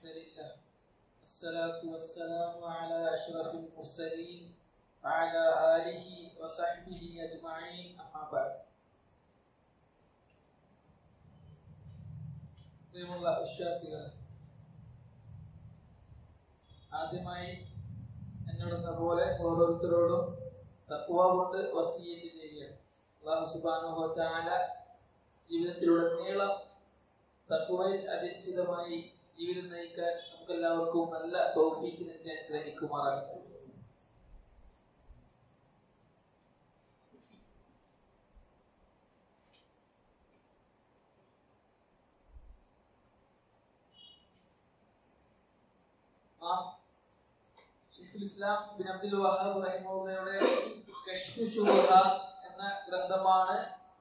لله الصلاة والسلام على أشرف المرسلين وعلى آله وصحبه أجمعين أما بعد പ്രിയമുള്ള വിശ്വാസികൾ ആദ്യമായി എന്നോടെന്ന പോലെ ഓരോരുത്തരോടും തക്കുവ കൊണ്ട് വസീയത്ത് ചെയ്യുകയാണ് അള്ളാഹു സുബാനുഹു തആല ജീവിതത്തിലുടനീളം തക്കുവയിൽ അധിഷ്ഠിതമായി ജീവിതം നയിക്കാൻ നമുക്ക് എല്ലാവർക്കും നല്ല തോഫീക്ക് നൽകി അനുഗ്രഹിക്കുമാറാകട്ടെ ആ ഷെയ്ഖുൽ ഇസ്ലാം ബിൻ അബ്ദുൽ വഹാബ് റഹിമുള്ളയുടെ കശ്ഫു ശുബഹാത്ത് എന്ന ഗ്രന്ഥമാണ്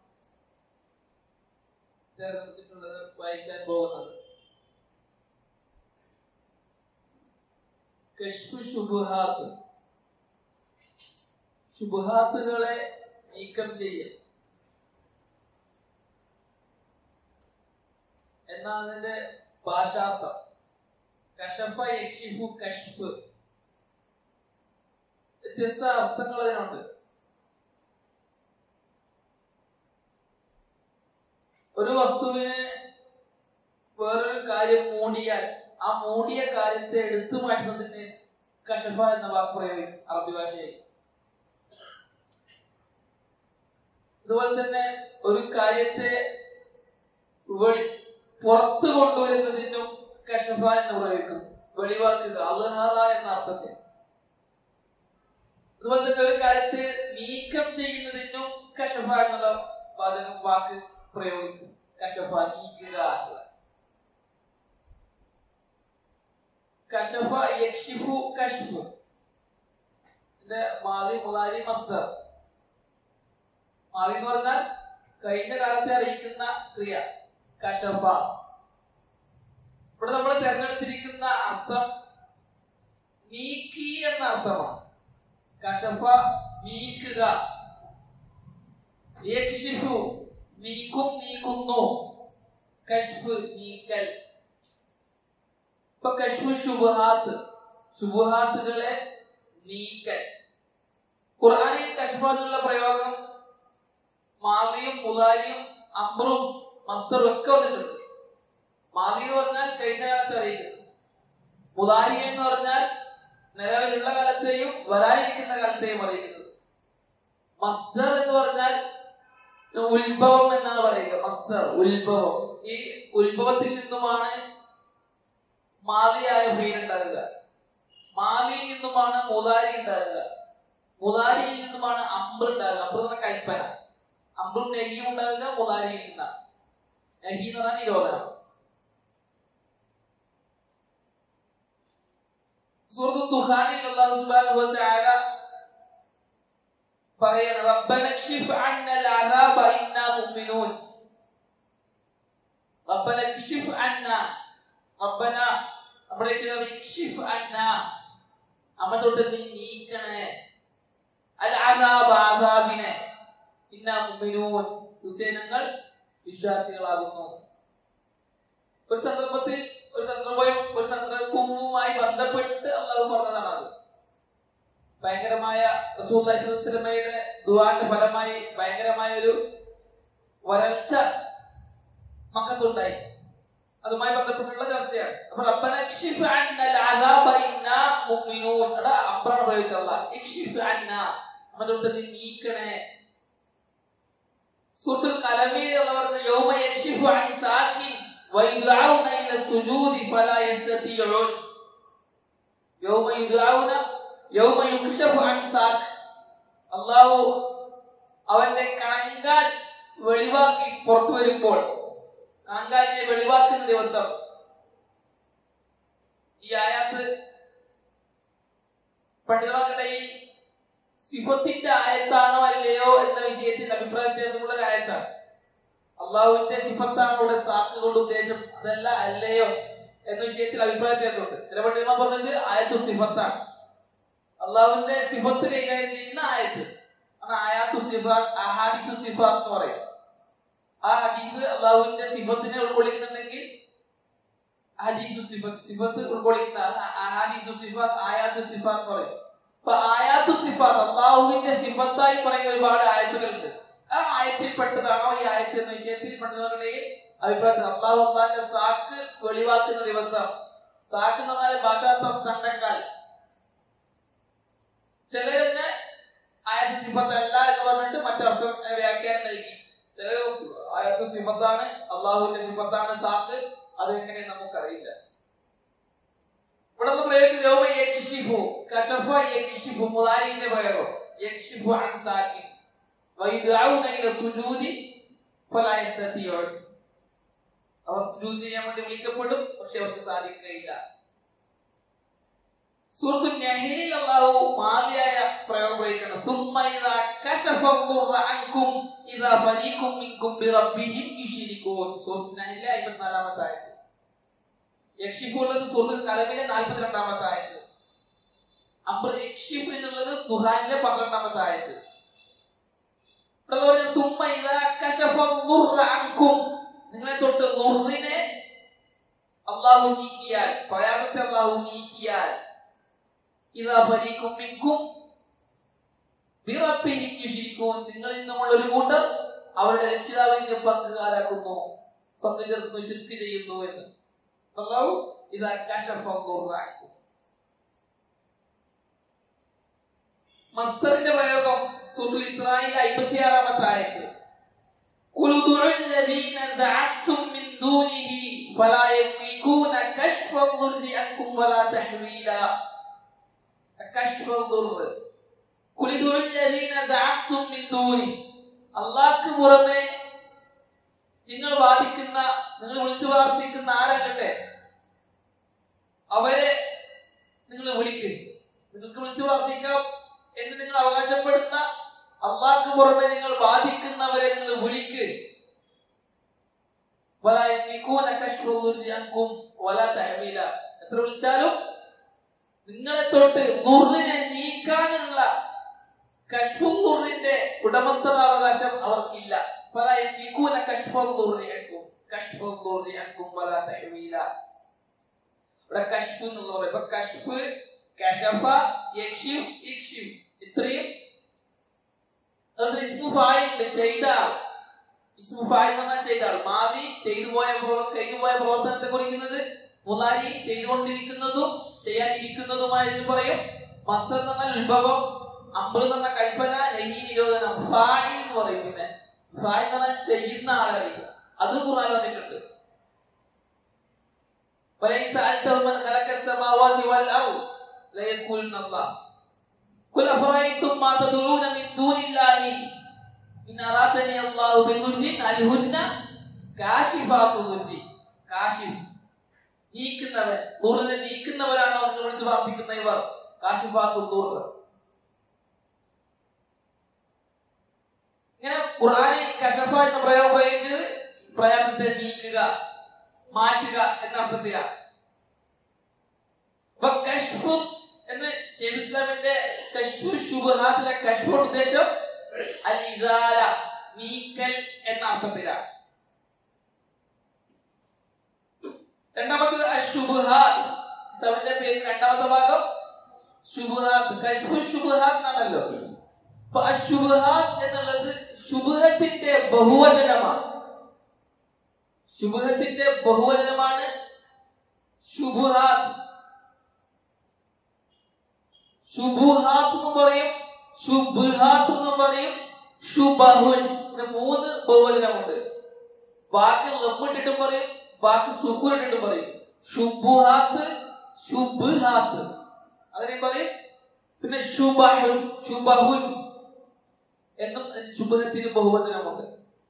തിരഞ്ഞെടുത്തിട്ടുള്ളത് വായിക്കാൻ പോകുന്നത് കശ്ഫു ശുബഹാത്ത് ശുബഹാത്തുകളെ നീക്കം ചെയ്യൽ എന്നാണ് അതിന്റെ ഭാഷാർത്ഥം കഷഫ യക്ഷിഫു കഷ്ഫ് വ്യത്യസ്ത അർത്ഥങ്ങൾ അതിനുണ്ട് ഒരു വസ്തുവിന് വേറൊരു കാര്യം മൂടിയാൽ ആ മൂടിയ കാര്യത്തെ എടുത്തു മാറ്റുന്നതിന് കഷഫ എന്ന വാക്ക് പ്രയോഗിക്കും അറബി ഭാഷയിൽ അതുപോലെ തന്നെ ഒരു കാര്യത്തെ വെളി പുറത്തു കൊണ്ടുവരുന്നതിനും കഷഫ എന്ന് പ്രയോഗിക്കും വെളിവാക്കുക അൽഹറ എന്ന അർത്ഥത്തിൽ അതുപോലെ തന്നെ ഒരു കാര്യത്തെ നീക്കം ചെയ്യുന്നതിനും കഷഫ എന്നുള്ള വാചകം വാക്ക് പ്രയോഗിക്കും കഷഫ നീക്കുക എന്നുള്ളത് കഷഫ യക്ഷിഫു കഷ്ഫ് ഇതിന്റെ മാറി മുലാരി മസ്തർ മാറി എന്ന് പറഞ്ഞാൽ കഴിഞ്ഞ കാലത്തെ അറിയിക്കുന്ന ക്രിയ കഷഫ ഇവിടെ നമ്മൾ തിരഞ്ഞെടുത്തിരിക്കുന്ന അർത്ഥം നീക്കി എന്ന അർത്ഥമാണ് കഷഫ നീക്കുക യക്ഷിഫു നീക്കും നീക്കുന്നു കഷ്ഫ് നീക്കൽ ഇപ്പൊ കഷ്ഫ് ശുബഹാത്ത് ശുബഹാത്തുകളെ നീക്കൽ ഖുർആനിൽ കഷ്ഫ എന്നുള്ള പ്രയോഗം മാലിയും മുലാരിയും അമ്രും മസ്തറും ഒക്കെ വന്നിട്ടുണ്ട് മാലി എന്ന് പറഞ്ഞാൽ കഴിഞ്ഞ കാലത്ത് അറിയിക്കുന്നത് മുലാരി എന്ന് പറഞ്ഞാൽ നിലവിലുള്ള കാലത്തെയും വരാനിരിക്കുന്ന കാലത്തെയും അറിയിക്കുന്നത് മസ്തർ എന്ന് പറഞ്ഞാൽ ഉത്ഭവം എന്നാണ് പറയുക മസ്തർ ഉത്ഭവം ഈ ഉത്ഭവത്തിൽ നിന്നുമാണ് മാലിയായ ഫെയിൽ ഉണ്ടാകുക മാലിയിൽ നിന്നുമാണ് മുലാരി ഉണ്ടാകുക മുലാരിയിൽ നിന്നുമാണ് അമ്പ് ഉണ്ടാകുക അമ്പ് എന്ന കൽപ്പന അമ്പും നെഹിയും ഉണ്ടാകുക മുലാരിയിൽ നിന്നാണ് നെഹി എന്ന് പറഞ്ഞാൽ നിരോധനം സൂറത്ത് ദുഹാനിൽ അല്ലാഹു സുബ്ഹാനഹു വ തആല പറയാണ് റബ്ബന ക്ഷിഫ് അന്നൽ അദാബ ഇന്നാ മുഅ്മിനൂൻ റബ്ബന ക്ഷിഫ് അന്ന റബ്ബന നമ്മുടെ രക്ഷിതാവ് ക്ഷിഫ് അന്ന നമ്മ തൊട്ട് നീ നീക്കണേ അൽ അദാബ അദാബിനെ ഇന്നാ മുഅ്മിനൂൻ ഹുസൈനങ്ങൾ വിശ്വാസികളാകുന്നു ഒരു സന്ദർഭത്തിൽ ഒരു സന്ദർഭവും ഒരു സന്ദർഭവുമായി ബന്ധപ്പെട്ട് അള്ളാഹു പറഞ്ഞതാണ് അത് ഭയങ്കരമായ റസൂല്ലയുടെ ദുവാന്റെ ഫലമായി ഭയങ്കരമായ ഒരു വരൾച്ച മക്കത്തുണ്ടായി അതുമായി ബന്ധപ്പെട്ടുള്ള ചർച്ചയാണ് അപ്പൊ റബ്ബന ഇക്ഷിഫ് അന്നൽ അദാബ ഇന്നാ മുഅ്മിനൂൻ എടാ അബ്രാണ് പ്രയോഗിച്ചല്ല ഇക്ഷിഫ് അന്ന നമ്മുടെ നീ നീക്കണേ സൂറത്തുൽ കലമിൽ എന്ന് പറഞ്ഞ യൗമ യക്ഷിഫു അൻ സാക്കിൻ ويدعون إلى السجود فلا يستطيعون يوم يدعون يوم يكشف عن ساق അള്ളാഹു അവന്റെ കണങ്കാൽ വെളിവാക്കി പുറത്തു വരുമ്പോൾ കണങ്കാലിനെ വെളിവാക്കുന്ന ദിവസം ഈ ആയാത്ത് പണ്ഡിതർക്കിടയിൽ സിഫത്തിന്റെ ആയത്താണോ അല്ലയോ എന്ന വിഷയത്തിൽ അഭിപ്രായ വ്യത്യാസമുള്ള ഒരു ആയത്താണ് അള്ളാഹുവിന്റെ സിഫത്താണ് ഇവിടെ സാക്ക് കൊണ്ട് ഉദ്ദേശം അതല്ല അല്ലയോ എന്ന വിഷയത്തിൽ അഭിപ്രായ വ്യത്യാസമുണ്ട് ചില പണ്ഡിതന്മാർ പറഞ്ഞത് ആയത്തു സിഫത്താണ് അള്ളാഹുവിന്റെ സിഫത്ത് കൈകാര്യം ചെയ്യുന്ന ആയത്ത് ആണ് ആയാത്തു സിഫാത്ത് അഹാദിസു സിഫാത്ത് എന്ന് പറയും ആ ഹദീസ് അള്ളാഹുവിന്റെ സിഫത്തിനെ ഉൾക്കൊള്ളിക്കുന്നുണ്ടെങ്കിൽ ഹദീസു സിഫത്ത് സിഫത്ത് ഉൾക്കൊള്ളിക്കുന്ന ഹദീസു സിഫാത്ത് ആയാത്തു സിഫാത്ത് പറയും അപ്പൊ ആയാത്തു സിഫാത്ത് അള്ളാഹുവിന്റെ സിഫത്തായി പറയുന്ന ഒരുപാട് ആയത്തുകളുണ്ട് ആ ആയത്തിൽ പെട്ടതാണോ ഈ ആയത്ത് എന്ന വിഷയത്തിൽ പെട്ടതാണെങ്കിൽ അഭിപ്രായത്തിൽ അള്ളാഹു അള്ളാഹിന്റെ സാക്ക് വെളിവാക്കുന്ന ദിവസം സാക്ക് എന്ന് പറഞ്ഞാൽ ഭാഷാർത്ഥം തണ്ടക്കാൽ ചിലരെന്നെ ആയത്ത് സിഫത്ത് അല്ല എന്ന് പറഞ്ഞിട്ട് മറ്റർത്ഥം അതിന് വ്യാഖ്യാനം നൽകി ചില ആയത്ത് സിഫത്താണ് അള്ളാഹുവിന്റെ സിഫത്താണ് സാക്ക് അതെങ്ങനെ നമുക്കറിയില്ല ഇവിടെ നിന്ന് പ്രയോഗിച്ചത് യൗമ യക്ഷിഫു കശഫ യക്ഷിഫു മുതാരിന്റെ പ്രയോഗം യക്ഷിഫു അൻ സാക്കിൻ വയുദഊന ഇല സുജൂദി ഫലാ യസ്തതിഊൻ അവർ സുജൂദ് ചെയ്യാൻ വേണ്ടി വിളിക്കപ്പെടും പക്ഷെ അവർക്ക് സാധിക്കുകയില്ല സൂറത്തു നഹലിൽ അല്ലാഹു മാതിയായ പ്രയോഗം പ്രയോഗിക്കണം സുമ്മ ഇദാ കശഫ അല്ലാഹു അൻകും ഇദാ ഫരീഖും മിൻകും ബിറബ്ബിഹിം യുശ്രികൂൻ സൂറത്തു നഹലിലെ 54ാമത്തെ ആയത്ത് യക്ഷിഫു എന്നുള്ളത് സൂറത്തുൽ കലമിലെ 42ാമത്തെ ആയത്ത് അംർ യക്ഷിഫ് എന്നുള്ളത് ദുഹാനിലെ 12ാമത്തെ ആയത്ത് അതുപോലെ തുമ്മ ഇദാ കശഫ അല്ലാഹു അൻകും നിങ്ങളെ തൊട്ട് ലുറിനെ അള്ളാഹു നീക്കിയാൽ പ്രയാസത്തെ അള്ളാഹു നീക്കിയാൽ ഇതാ ഫരീഖും മിൻകും ബിറബ്ബിഹിം യുശ്രികൂൻ നിങ്ങളിൽ നിന്നുമുള്ള ഒരു കൂട്ടർ അവരുടെ രക്ഷിതാവിന്റെ പങ്കുകാരാക്കുന്നു പങ്കു ചേർക്കുന്നു ശിർക്ക് ചെയ്യുന്നു എന്ന് അള്ളാഹു ഇതാ കശഫ അൻകും മസ്തറിന്റെ പ്രയോഗം സൂത്തുൽ ഇസ്രായേൽ അമ്പത്തിയാറാമത്തെ ആയത്ത് قل ادعوا الذين زعمتم من دونه فلا يملكون كشف الضر عنكم ولا تحويلا كشف الضر قل ادعوا الذين زعمتم من دونه അള്ളാഹ്ക്ക് പുറമെ നിങ്ങൾ വാദിക്കുന്ന നിങ്ങൾ വിളിച്ചു പ്രാർത്ഥിക്കുന്ന ആരാകട്ടെ അവരെ നിങ്ങൾ വിളിക്ക് നിങ്ങൾക്ക് വിളിച്ചു പ്രാർത്ഥിക്കാം എന്ന് നിങ്ങൾ അവകാശപ്പെടുന്ന അള്ളാഹ്ക്ക് പുറമെ നിങ്ങൾ ബാധിക്കുന്നവരെ നിങ്ങൾ വിളിക്ക് എത്ര വിളിച്ചാലും നിങ്ങളെ തൊട്ട് നുറിനെ നീക്കാനുള്ള കഷ്ഫുറിന്റെ ഉടമസ്ഥതാവകാശം അവർക്കില്ല പല നിക്കൂന കഷ്ഫുറിയക്കും കഷ്ഫുറിയക്കും പല തഹവീല ഇവിടെ കഷ്ഫ് എന്നുള്ള പറയും ഇപ്പൊ കഷ്ഫ് കഷഫ യക്ഷിഫ് ഇക്ഷിഫ് ഇത്രയും അതുകൊണ്ട് ഇസ്മു ഫായിലുണ്ട് ചെയ്ത ആൾ ഇസ്മു ഫായിൽ എന്ന് പറഞ്ഞാൽ ചെയ്ത ആൾ മാവി ചെയ്തു പോയ പ്രവർ- കഴിഞ്ഞു പോയ പ്രവർത്തനത്തെ കുറിക്കുന്നത് മുതാരി ചെയ്തുകൊണ്ടിരിക്കുന്നതും ചെയ്യാനിരിക്കുന്നതുമായ ഇതിന് പറയും മസ്തർ എന്ന് പറഞ്ഞാൽ ഉത്ഭവം അമ്പ് എന്ന് പറഞ്ഞ കൽപ്പന നഹി നിരോധനം ഫായിൽ എന്ന് പറയും പിന്നെ ഫായിൽ എന്ന് പറഞ്ഞാൽ ചെയ്യുന്ന ആളെ അറിയില്ല അത് ഖുർആൻ വന്നിട്ടുണ്ട് فلئن سألتهم من خلق السماوات والأرض ليقولن الله قل أفرأيتم ما تدعون من دون الله إن أرادني الله بضر هل هن كاشفات ضر കാശിഫ് നീക്കുന്നവൻ ദൂറിനെ നീക്കുന്നവരാണോ എന്ന് വിളിച്ച് പ്രാർത്ഥിക്കുന്ന ഇവർ കാശിഫാത്തു ദൂർ ഇങ്ങനെ ഖുർആനിൽ കഷഫ എന്ന പ്രയോഗം പ്രയോഗിച്ചത് പ്രയാസത്തെ നീക്കുക മാറ്റുക എന്ന അർത്ഥത്തിലാണ് അപ്പൊ കഷ്ഫു എന്ന് ഷെയ്ഖ് ഇസ്ലാമിന്റെ കഷ്ഫു ശുബഹാത്തിലെ കഷ്ഫു ഉദ്ദേശം അൽ ഇസാല നീക്കൽ എന്ന അർത്ഥത്തിലാണ് രണ്ടാമത്തത് അശുബഹാത്ത് കിതാബിന്റെ പേര് രണ്ടാമത്തെ ഭാഗം ശുബഹാത്ത് കഷ്ഫു ശുബഹാത്ത് എന്നാണല്ലോ അപ്പൊ അശുബഹാത്ത് എന്നുള്ളത് ശുബഹത്തിന്റെ ബഹുവചനമാണ് ശുബഹത്തിന്റെ ബഹുവചനമാണ് ശുബഹാത്ത് ശുബുഹാത്ത് എന്ന് പറയും ശുബുഹാത്ത് എന്ന് പറയും ശുബഹുൻ ഇങ്ങനെ മൂന്ന് ബഹുവചനമുണ്ട് വാക്ക് ലമ്മിട്ടിട്ടും പറയും വാക്ക് സുഖുനിട്ടിട്ടും പറയും ശുബുഹാത്ത് ശുബുഹാത്ത് അങ്ങനെ പറയും പിന്നെ ശുബഹുൻ ശുബഹുൻ എന്നും ശുബഹത്തിന് ബഹുവചനമുണ്ട്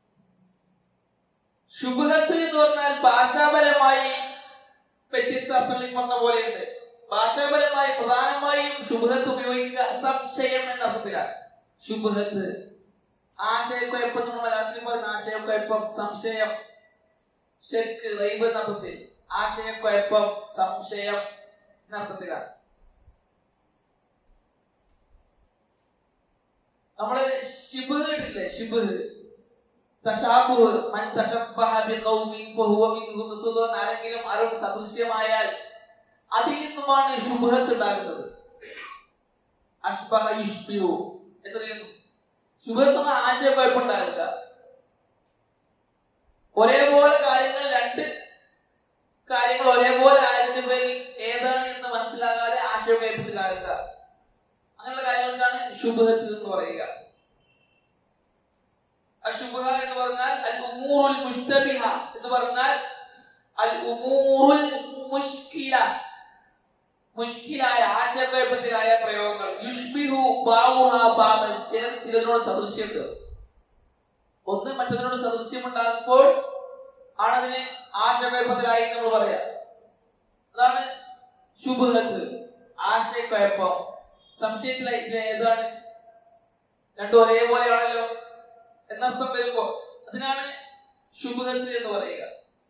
ശുഭഹത്ത് എന്ന് പറഞ്ഞാൽ ഭാഷാപരമായി വ്യത്യസ്ത അർത്ഥങ്ങളിൽ പറഞ്ഞ പോലെയുണ്ട് ഭാഷാപരമായി പ്രധാനമായും ശുഭഹത്ത് ഉപയോഗിക്കുക സംശയം എന്ന അർത്ഥത്തിലാണ് ശുഭഹത്ത് ആശയക്കുഴപ്പം നമ്മൾ മലയാളത്തിൽ പറയുന്ന ആശയക്കുഴപ്പം സംശയം ഷെക്ക് റൈബ് എന്ന അർത്ഥത്തിൽ ആശയക്കുഴപ്പം സംശയം എന്ന അർത്ഥത്തിലാണ് നമ്മള് ഷിബ് കേട്ടില്ലേ ഷിബ് തശാബുഹ് മൻ തശബ്ബഹ ബിഖൗമിൻ ഫഹുവ മിൻഹും റസൂലുള്ളാഹി എന്ന് ആരെങ്കിലും ആരോട് സദൃശ്യമായാൽ അതിൽ നിന്നുമാണ് ശുഭഹത്ത് ഉണ്ടാകുന്നത് അഷ്ബഹ യുഷ്ബിഹു എന്ന് പറയുന്നു ശുഭഹത്ത് എന്ന ആശയക്കുഴപ്പമുണ്ടാകുക ഒരേപോലെ കാര്യങ്ങൾ രണ്ട് കാര്യങ്ങൾ ഒരേപോലെ ആയതിന്റെ പേരിൽ ഏതാണ് എന്ന് മനസ്സിലാകാതെ ആശയക്കുഴപ്പത്തിലാകുക അങ്ങനെയുള്ള കാര്യങ്ങൾക്കാണ് ശുഭഹത്ത് എന്ന് പറയുക അശുഭ എന്ന് പറഞ്ഞാൽ അൽ ഉമൂറുൽ മുഷ്തബിഹ എന്ന് പറഞ്ഞാൽ അൽ ഉമൂറുൽ മുഷ്കില മുഷ്കിലായ ആശയക്കുഴപ്പത്തിലായ പ്രയോഗങ്ങൾ യുഷ്ബിഹു ബാവുഹ ബാമൻ ചില ചിലതിനോട് സദൃശ്യമുണ്ട് ഒന്ന് മറ്റൊന്നിനോട് സദൃശ്യമുണ്ടാകുമ്പോൾ ആണതിന് ആശയക്കുഴപ്പത്തിലായി നമ്മൾ പറയാ അതാണ് ശുഭഹത്ത് ആശയക്കുഴപ്പം സംശയത്തിലായി ഇത് ഏതാണ് രണ്ടും ഒരേപോലെയാണല്ലോ എന്നർത്ഥം വരുമ്പോ അതിനാണ് ശുഭഹത്ത് എന്ന് പറയുക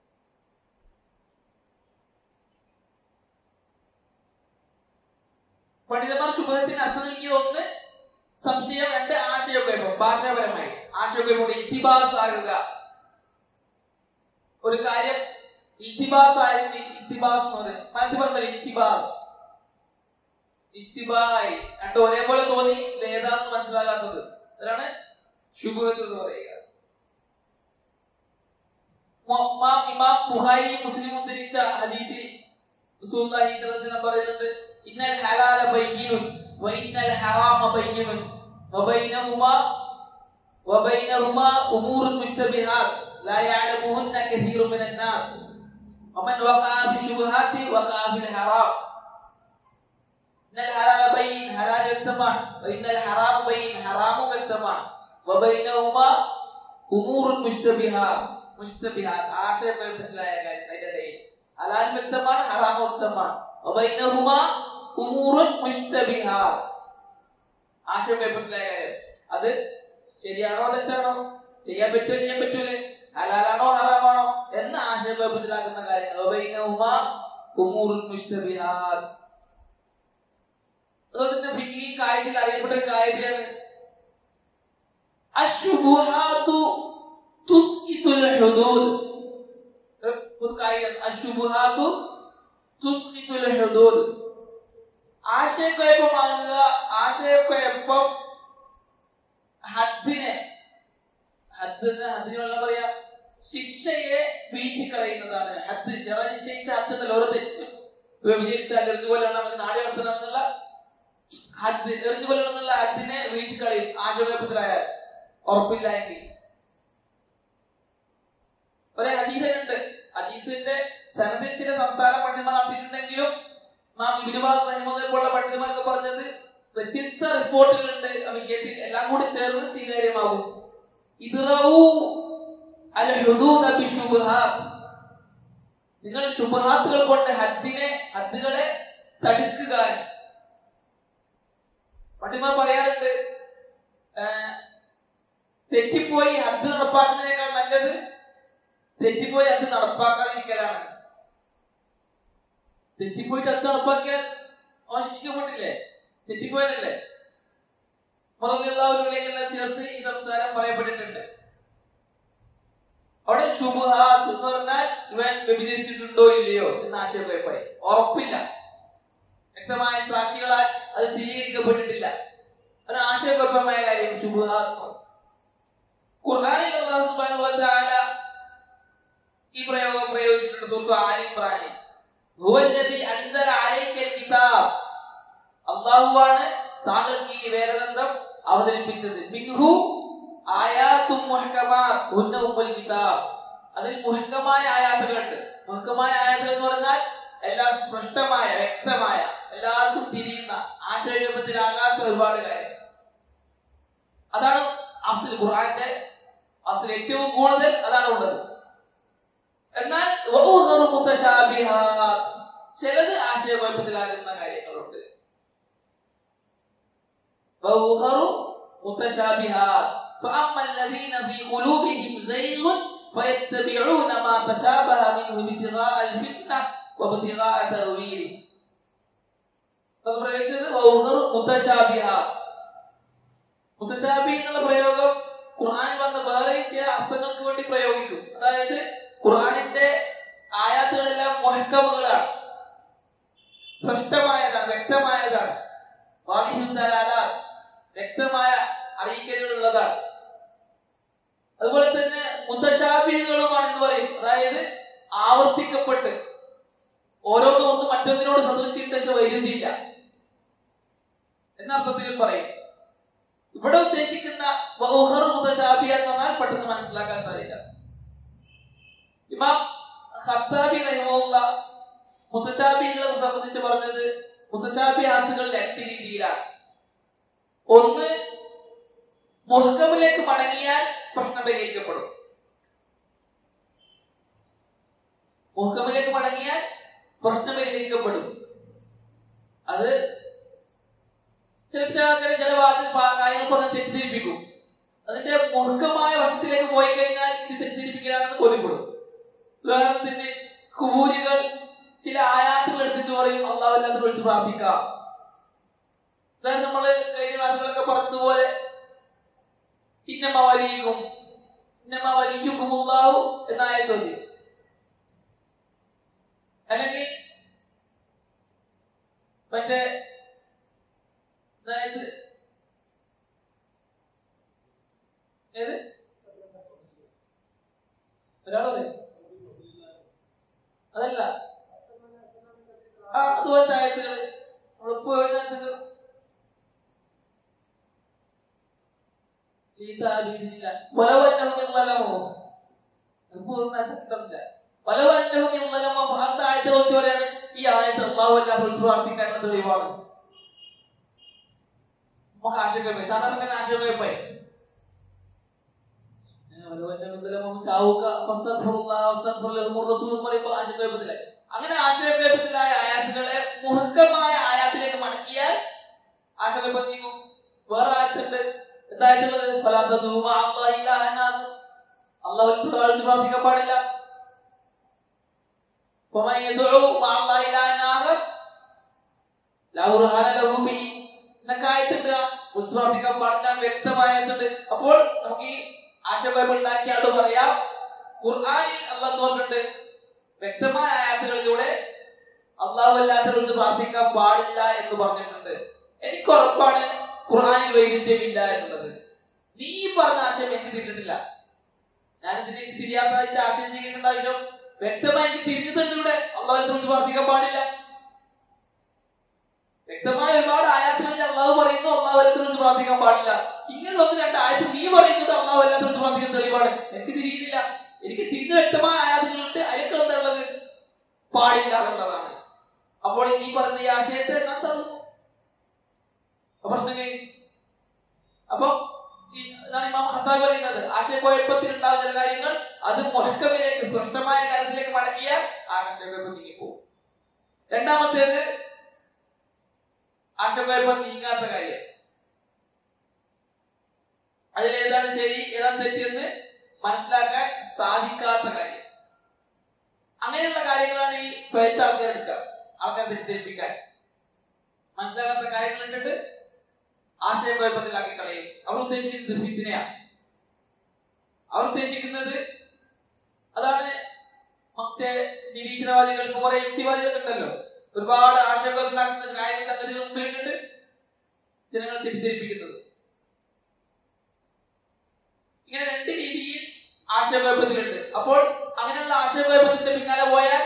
പണ്ഡിതന്മാർ ശുഭഹത്തിന് അർത്ഥം നൽകിയ ഒന്ന് സംശയം രണ്ട് ആശയക്കുഴപ്പം ഭാഷാപരമായി ആശയക്കുഴപ്പം ഇത്തിബാസ് ആകുക ഒരു കാര്യം ഇത്തിബാസ് ആയിരുന്നു ഇത്തിബാസ് എന്ന് പറയും മലയാളത്തിൽ പറഞ്ഞത് ഇത്തിബാസ് ഇസ്തിബായി രണ്ട് ഒരേപോലെ തോന്നി ഇത് ഏതാണെന്ന് മനസ്സിലാകാത്തത് അതാണ് ശുഭഹത്ത് എന്ന് പറയുക മ- മാ- ഇമാം ബുഹാരി മുസ്ലിം ഉദ്ധരിച്ച ഹദീസിൽ റസൂലുള്ളാഹി സ്വല്ലല്ലാഹു അലൈഹി വസല്ലം പറയുന്നുണ്ട് ഇന്നൽ ഹലാല ബയ്യിനുൻ വ ഇന്നൽ ഹറാമ ബയ്യിനുൻ വബൈനഹുമാ وبينهما أمور مشتبهات لا يعلمهن كثير من الناس ومن وقع في الشبهات وقع في الحرام إن الحلال بين حلال വ്യക്തമാണ് وإن الحرام بين حرام വ്യക്തമാണ് وبينهما أمور مشتبهات മുഷ്തബിഹാത്ത് ആശയക്കുഴപ്പത്തിലായ കാര്യം അതിന്റെ ഇടയിൽ ഹലാൽ വ്യക്തമാണ് ഹറാം വ്യക്തമാണ് വബൈനഹുമ ഉമൂറുൻ മുഷ്തബിഹാത്ത് ആശയക്കുഴപ്പത്തിലായ കാര്യം അത് ശരിയാണോ തെറ്റാണോ ചെയ്യാൻ പറ്റുമോ ചെയ്യാൻ പറ്റൂലേ ഹലാലാണോ ഹറാമാണോ എന്ന ആശയക്കുഴപ്പത്തിലാക്കുന്ന കാര്യങ്ങൾ വബൈനഹുമ ഉമൂറുൻ മുഷ്തബിഹാത്ത് അതുപോലെ തന്നെ ഫിഖി കായത്തിൽ അറിയപ്പെട്ട ഒരു കാര്യമാണ് അശുബുഹാത്തു തുസ്കിത്തുൽ ഹുദൂദ് പുതുക്കായികം അശുബുഹാത്തു തുസ്കിത്തുൽ ഹുദൂദ് ആശയക്കുഴപ്പമാകുക ആശയക്കുഴപ്പം ഹദ്ദിനെ ഹദ് എന്ന് ഹദ്ദിന് വെള്ളം പറയാ ശിക്ഷയെ വീഴ്ത്തി കളയുന്നതാണ് ഹദ് ജറ നിശ്ചയിച്ച ഹദ്ദ് ഓരോ തെറ്റും വ്യഭിചരിച്ചാൽ എറിഞ്ഞു കൊല്ലണം നമുക്ക് നാടി നടത്തണം എന്നുള്ള ഹദ് എറിഞ്ഞു കൊല്ലണം എന്നുള്ള ഹദ്ദിനെ വീഴ്ത്തി കളയും ആശയക്കുഴപ്പത്തിലായാൽ ഉറപ്പില്ല എങ്കിൽ ഒരു ഹദീസുണ്ട് ഹദീസിന്റെ സനദിൽ ചില സംസാര പണ്ഡിതന്മാർ നടത്തിയിട്ടുണ്ടെങ്കിലും നാം ഇബിനുബാസ് റഹിമദ് പോലുള്ള പണ്ഡിതന്മാർക്ക് പറഞ്ഞത് വ്യത്യസ്ത റിപ്പോർട്ടുകളുണ്ട് ആ വിഷയത്തിൽ എല്ലാം കൂടി ചേർന്ന് സ്വീകാര്യമാകും ഇദ്റഊ അൽ ഹുദൂദ ബിശുബ്ഹാത്ത് നിങ്ങൾ ശുഭഹാത്തുകൾ കൊണ്ട് ഹദ്ദിനെ ഹദ്ദുകളെ തടുക്കുക പണ്ഡിതന്മാർ പറയാറുണ്ട് ആ, തെറ്റിപ്പോയി ഹദ്ദ് നടപ്പാക്കുന്നതിനേക്കാൾ നല്ലത് തെറ്റിപ്പോയി അത് നടപ്പാക്കാതിരിക്കലാണ് തെറ്റിപ്പോയിട്ട് അത് നടപ്പാക്കിയാൽ അവൻ ശിക്ഷിക്കപ്പെട്ടില്ലേ തെറ്റിപ്പോയതല്ലേ മറുതെല്ലാവരിലേക്കെല്ലാം ചേർത്ത് ഈ സംസാരം പറയപ്പെട്ടിട്ടുണ്ട് അവിടെ ശുഭഹാത്ത് എന്ന് പറഞ്ഞാൽ ഇവൻ വ്യഭിചരിച്ചിട്ടുണ്ടോ ഇല്ലയോ എന്ന ആശയക്കുഴപ്പമായി ഉറപ്പില്ല വ്യക്തമായ സാക്ഷികളാൽ അത് സ്ഥിരീകരിക്കപ്പെട്ടിട്ടില്ല അത് ആശയക്കുഴപ്പമായ കാര്യം ശുഭഹാത്ത് ഖുർആനിൽ അല്ലാഹു സുബ്ഹാനഹു വ തആല ഈ പ്രയോഗം പ്രയോഗിച്ചിട്ടുണ്ട് സൂറത്ത് ആലി ഇമ്രാനിൽ ഹുവല്ലദി അൻസല അലൈക്കൽ കിതാബ് അല്ലാഹുവാണ് താങ്കൾക്ക് ഈ വേദഗ്രന്ഥം അവതരിപ്പിച്ചത് മിൻഹു ആയാത്തും മുഹക്കമാത് ഹുന്ന ഉമ്മുൽ കിതാബ് അതിൽ മുഹക്കമായ ആയാത്തുകളുണ്ട് മുഹക്കമായ ആയാത്തുകൾ എന്ന് പറഞ്ഞാൽ എല്ലാം സ്പഷ്ടമായ വ്യക്തമായ എല്ലാവർക്കും തിരിയുന്ന ആശയക്കുഴപ്പത്തിലാകാത്ത ഒരുപാട് കാര്യം അതാണ് അസിൽ ഖുർആന്റെ അസിൽ ഏറ്റവും കൂടുതൽ അതാണ് ഉള്ളത് എന്നാൽ വഉഖറു മുതശാബിഹാത്ത് ചിലത് ആശയക്കുഴപ്പത്തിലാകുന്ന കാര്യങ്ങളുണ്ട് വഉഖറു മുതശാബിഹാത്ത് فأما الذين في قلوبهم زيغ فيتبعون ما تشابه منه ابتغاء الفتنة وابتغاء تأويله അത് പ്രയോഗിച്ചത് വൗഹറു മുതശാബിഹാത്ത് മുതശാബി എന്നുള്ള പ്രയോഗം ഖുർആനിൽ വന്ന വേറെ ചില അർത്ഥങ്ങൾക്ക് വേണ്ടി പ്രയോഗിക്കും അതായത് ഖുർആനിന്റെ ആയാത്തുകളെല്ലാം മൊഹക്കമുകളാണ് സ്പഷ്ടമായതാണ് വ്യക്തമായതാണ് വാദിശുദ്ധലാല വ്യക്തമായ അറിയിക്കലുകളുള്ളതാണ് അതുപോലെ തന്നെ മുത്തശാബികളുമാണ് എന്ന് പറയും അതായത് ആവർത്തിക്കപ്പെട്ട് ഓരോന്നും ഒന്ന് മറ്റൊന്നിനോട് സദൃശിട്ട് പക്ഷെ വൈരുദ്ധിയില്ല എന്ന അർത്ഥത്തിൽ പറയും ഇവിടെ ഉദ്ദേശിക്കുന്ന ബഹുഹർ മുതശാബി എന്ന് പറഞ്ഞാൽ പെട്ടെന്ന് മനസ്സിലാക്കാൻ സാധിക്കാം ഇമാം ഖത്താബി റഹിമുള്ള മുത്തശാബികളെ സംബന്ധിച്ച് പറഞ്ഞത് മുത്തശാബി ആത്തുകൾ രണ്ട് രീതിയിലാണ് ഒന്ന് മുഹക്കമിലേക്ക് മടങ്ങിയാൽ പ്രശ്നം പരിഹരിക്കപ്പെടും മുഹക്കമിലേക്ക് മടങ്ങിയാൽ പ്രശ്നം പരിഹരിക്കപ്പെടും അത് ചില ചില ആൾക്കാരെ ചില വാച പ- കാര്യങ്ങൾ പറഞ്ഞ് തെറ്റിദ്ധരിപ്പിക്കും അതിന്റെ മുഹക്കമായ വശത്തിലേക്ക് പോയി കഴിഞ്ഞാൽ ഇത് തെറ്റിദ്ധരിപ്പിക്കലാണെന്ന് ബോധ്യപ്പെടും ഉദാഹരണത്തിന് കുബൂരികൾ ചില ആയാത്തുകൾ എടുത്തിട്ട് പറയും അള്ളാഹു അല്ലാത്ത വിളിച്ച് പ്രാർത്ഥിക്കാം അതായത് നമ്മള് കഴിഞ്ഞ ക്ലാസ്സുകളൊക്കെ പറഞ്ഞതുപോലെ ഇന്നമ വലിയും ഇന്നമ വലിയും അള്ളാഹു എന്ന ആയത്തോതി അല്ലെങ്കിൽ മറ്റേ അതായത് ഏത് ഒരാളെ അതല്ല ആ അതുപോലത്തെ ആയത്തുകൾ നമ്മളിപ്പോ ഇതിനകത്ത് ലീതാബീദില്ല. വലൗ അന്നഹും ഇظلموا. ഇപ്പോ ഒന്നും അതിനകത്തില്ല. വലൗ അന്നഹും ഇظلموا. അടുത്ത ആയത്ത് നോക്കി പറയാണ് ഈ ആയത്ത് അള്ളാഹു അല്ലാതെ വിളിച്ച് പ്രാർത്ഥിക്കാനുള്ള തെളിവാണ് നമുക്ക് ആശയക്കുഴപ്പമായി സാധാരണ തന്നെ ആശയക്കുഴപ്പമായി വലൗ അന്നഹും ഇظلموا ചാവുക ഫസ്തഗ്ഫിറുല്ലാഹ് വസ്തഗ്ഫിർ റസൂൽ എന്ന് പറയുമ്പോൾ ആശയക്കുഴപ്പത്തിലായി അങ്ങനെ ആശയക്കുഴപ്പത്തിലായ ആയാത്തുകളെ മുഹക്കമായ ആയാത്തിലേക്ക് മടക്കിയാൽ ആശയക്കുഴപ്പം നീങ്ങും വേറെ ആയത്തുണ്ട് എന്തായിട്ടുള്ളത് അള്ളാഹു വിളിച്ച് പ്രാർത്ഥിക്കാൻ പാടില്ല ومن يدعو مع الله إلها آخر لا برهان له به എന്നൊക്കെ ആയിട്ടുണ്ട് വിളിച്ച് പ്രാർത്ഥിക്കാൻ പാടില്ല എന്ന് വ്യക്തമായിട്ടുണ്ട് അപ്പോൾ നമുക്ക് ഈ ആശയക്കുഴപ്പം ഉണ്ടാക്കിയാണ്ട് പറയാം ഖുർആനിൽ അള്ളാഹ് പറഞ്ഞിട്ടുണ്ട് വ്യക്തമായ ആയാത്തുകളിലൂടെ അള്ളാഹു അല്ലാത്ത വിളിച്ച് പ്രാർത്ഥിക്കാൻ പാടില്ല എന്ന് പറഞ്ഞിട്ടുണ്ട് എനിക്ക് ഉറപ്പാണ് ഖുർആനിൽ വൈരുദ്ധ്യമില്ല എന്നുള്ളത് നീ ഈ പറഞ്ഞ ആശയം എനിക്ക് തിരിഞ്ഞിട്ടില്ല ഞാൻ ഇതിന് തിരിയാത്തതായിട്ട് ആശയം ചെയ്യുന്നുണ്ട് ആവശ്യം വ്യക്തമായി എനിക്ക് തിരിഞ്ഞിട്ടുണ്ട് ഇവിടെ അള്ളാഹുവിനെ കുറിച്ച് പ്രാർത്ഥിക്കാൻ പാടില്ല വ്യക്തമായ ഒരുപാട് ആയാത്തുകളിൽ അള്ളാഹു പറയുന്നു അള്ളാഹുവിനെ കുറിച്ച് പ്രാർത്ഥിക്കാൻ പാടില്ല ഇങ്ങനെയുള്ള ഒന്ന് രണ്ട് ആയത്ത് നീ പറയുന്നത് അള്ളാഹു അല്ലാത്ത കുറിച്ച് പ്രാർത്ഥിക്കാൻ തെളിവാണ് എനിക്ക് തിരിയുന്നില്ല എനിക്ക് തിരിഞ്ഞ് വ്യക്തമായ ആയാത്തുകളുണ്ട് അതിലൊക്കെ എന്താണുള്ളത് പാടില്ല എന്നുള്ളതാണ് അപ്പോൾ നീ പറഞ്ഞ ഈ ആശയത്തെ ഞാൻ തള്ളുന്നു അപ്പൊ പ്രശ്നം കഴിഞ്ഞു അപ്പൊ ഈ- ഇതാണ് ഇമാം ഖത്താബ് പറയുന്നത് ആശയക്കുഴപ്പത്തിൽ ഉണ്ടാകുന്ന ചില കാര്യങ്ങൾ അത് മുഹക്കമിലേക്ക് സ്പഷ്ടമായ കാര്യത്തിലേക്ക് മടങ്ങിയാൽ ആശയക്കുഴപ്പം നീങ്ങിപ്പോകും രണ്ടാമത്തേത് ആശയക്കുഴപ്പം നീങ്ങാത്ത കാര്യം അതിലേതാണ് ശരി ഏതാണ് തെറ്റെന്ന് മനസ്സിലാക്കാൻ സാധിക്കാത്ത കാര്യം അങ്ങനെയുള്ള കാര്യങ്ങളാണ് ഈ പേച്ച ആൾക്കാർ എടുക്കുക ആൾക്കാർ തെറ്റിദ്ധരിപ്പിക്കാൻ മനസ്സിലാകാത്ത കാര്യങ്ങൾ ഇട്ടിട്ട് ആശയക്കുഴപ്പത്തിലാക്കി കളയും അവർ ഉദ്ദേശിക്കുന്നത് ഫിത്തിനെയാണ് അവർ ഉദ്ദേശിക്കുന്നത് അതാണ് മറ്റേ നിരീശ്വരവാദികൾ ഇപ്പൊ കുറെ യുക്തിവാദികൾ ഉണ്ടല്ലോ ഒരുപാട് ആശയക്കുഴപ്പത്തിലാക്കുന്ന കാര്യങ്ങൾ സംഗതികൾ മുമ്പിലിട്ടിട്ട് ജനങ്ങളെ തെറ്റിദ്ധരിപ്പിക്കുന്നത് ഇങ്ങനെ രണ്ട് രീതിയിൽ ആശയക്കുഴപ്പത്തിലുണ്ട് അപ്പോൾ അങ്ങനെയുള്ള ആശയക്കുഴപ്പത്തിന്റെ പിന്നാലെ പോയാൽ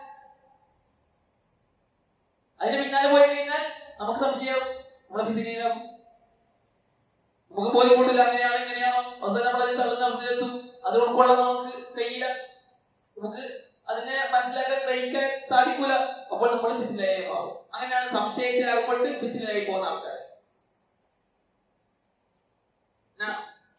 അതിന്റെ പിന്നാലെ പോയി കഴിഞ്ഞാൽ നമുക്ക് സംശയം നമ്മളെ ഫിത്തിനെയാകും നമുക്ക് ബോധ്യപ്പെടില്ല അങ്ങനെയാണ് ഇങ്ങനെയാണോ അവസാനം നമ്മൾ അതിന് തള്ളുന്ന അവസ്ഥയിലെത്തും അത് ഉൾക്കൊള്ളാൻ നമുക്ക് കഴിയില്ല നമുക്ക് അതിനെ മനസ്സിലാക്കാൻ ഗ്രഹിക്കാൻ സാധിക്കൂല അപ്പോൾ നമ്മൾ ഫിത്തിലായി മാറും അങ്ങനെയാണ് സംശയത്തിൽ അകപ്പെട്ട് ഫിത്തിലായി പോകുന്ന ആൾക്കാർ ന-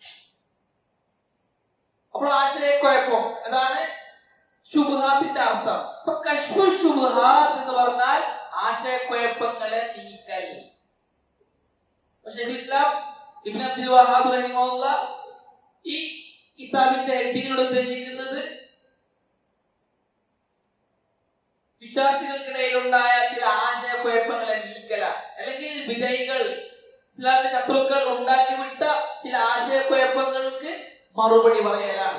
അപ്പോൾ ആശയക്കുഴപ്പം അതാണ് ശുഭഹാത്തിന്റെ അർത്ഥം ഇപ്പൊ കശ്മു ശുഭഹാത്ത് എന്ന് പറഞ്ഞാൽ ആശയക്കുഴപ്പങ്ങളെ നീക്കൽ പക്ഷേ ഇസ്ലാം ഇബ്ൻ അബ്ദുൽ വഹാബ് റഹിമഹുല്ല ഈ കിതാബിന്റെ ഹെഡിങ്ങിനോട് ഉദ്ദേശിക്കുന്നത് വിശ്വാസികൾക്കിടയിലുണ്ടായ ചില ആശയക്കുഴപ്പങ്ങളെ നീക്കല അല്ലെങ്കിൽ വിധേയികൾ ഇസ്ലാമിന്റെ ശത്രുക്കൾ ഉണ്ടാക്കി വിട്ട ചില ആശയക്കുഴപ്പങ്ങൾക്ക് മറുപടി പറയലാണ്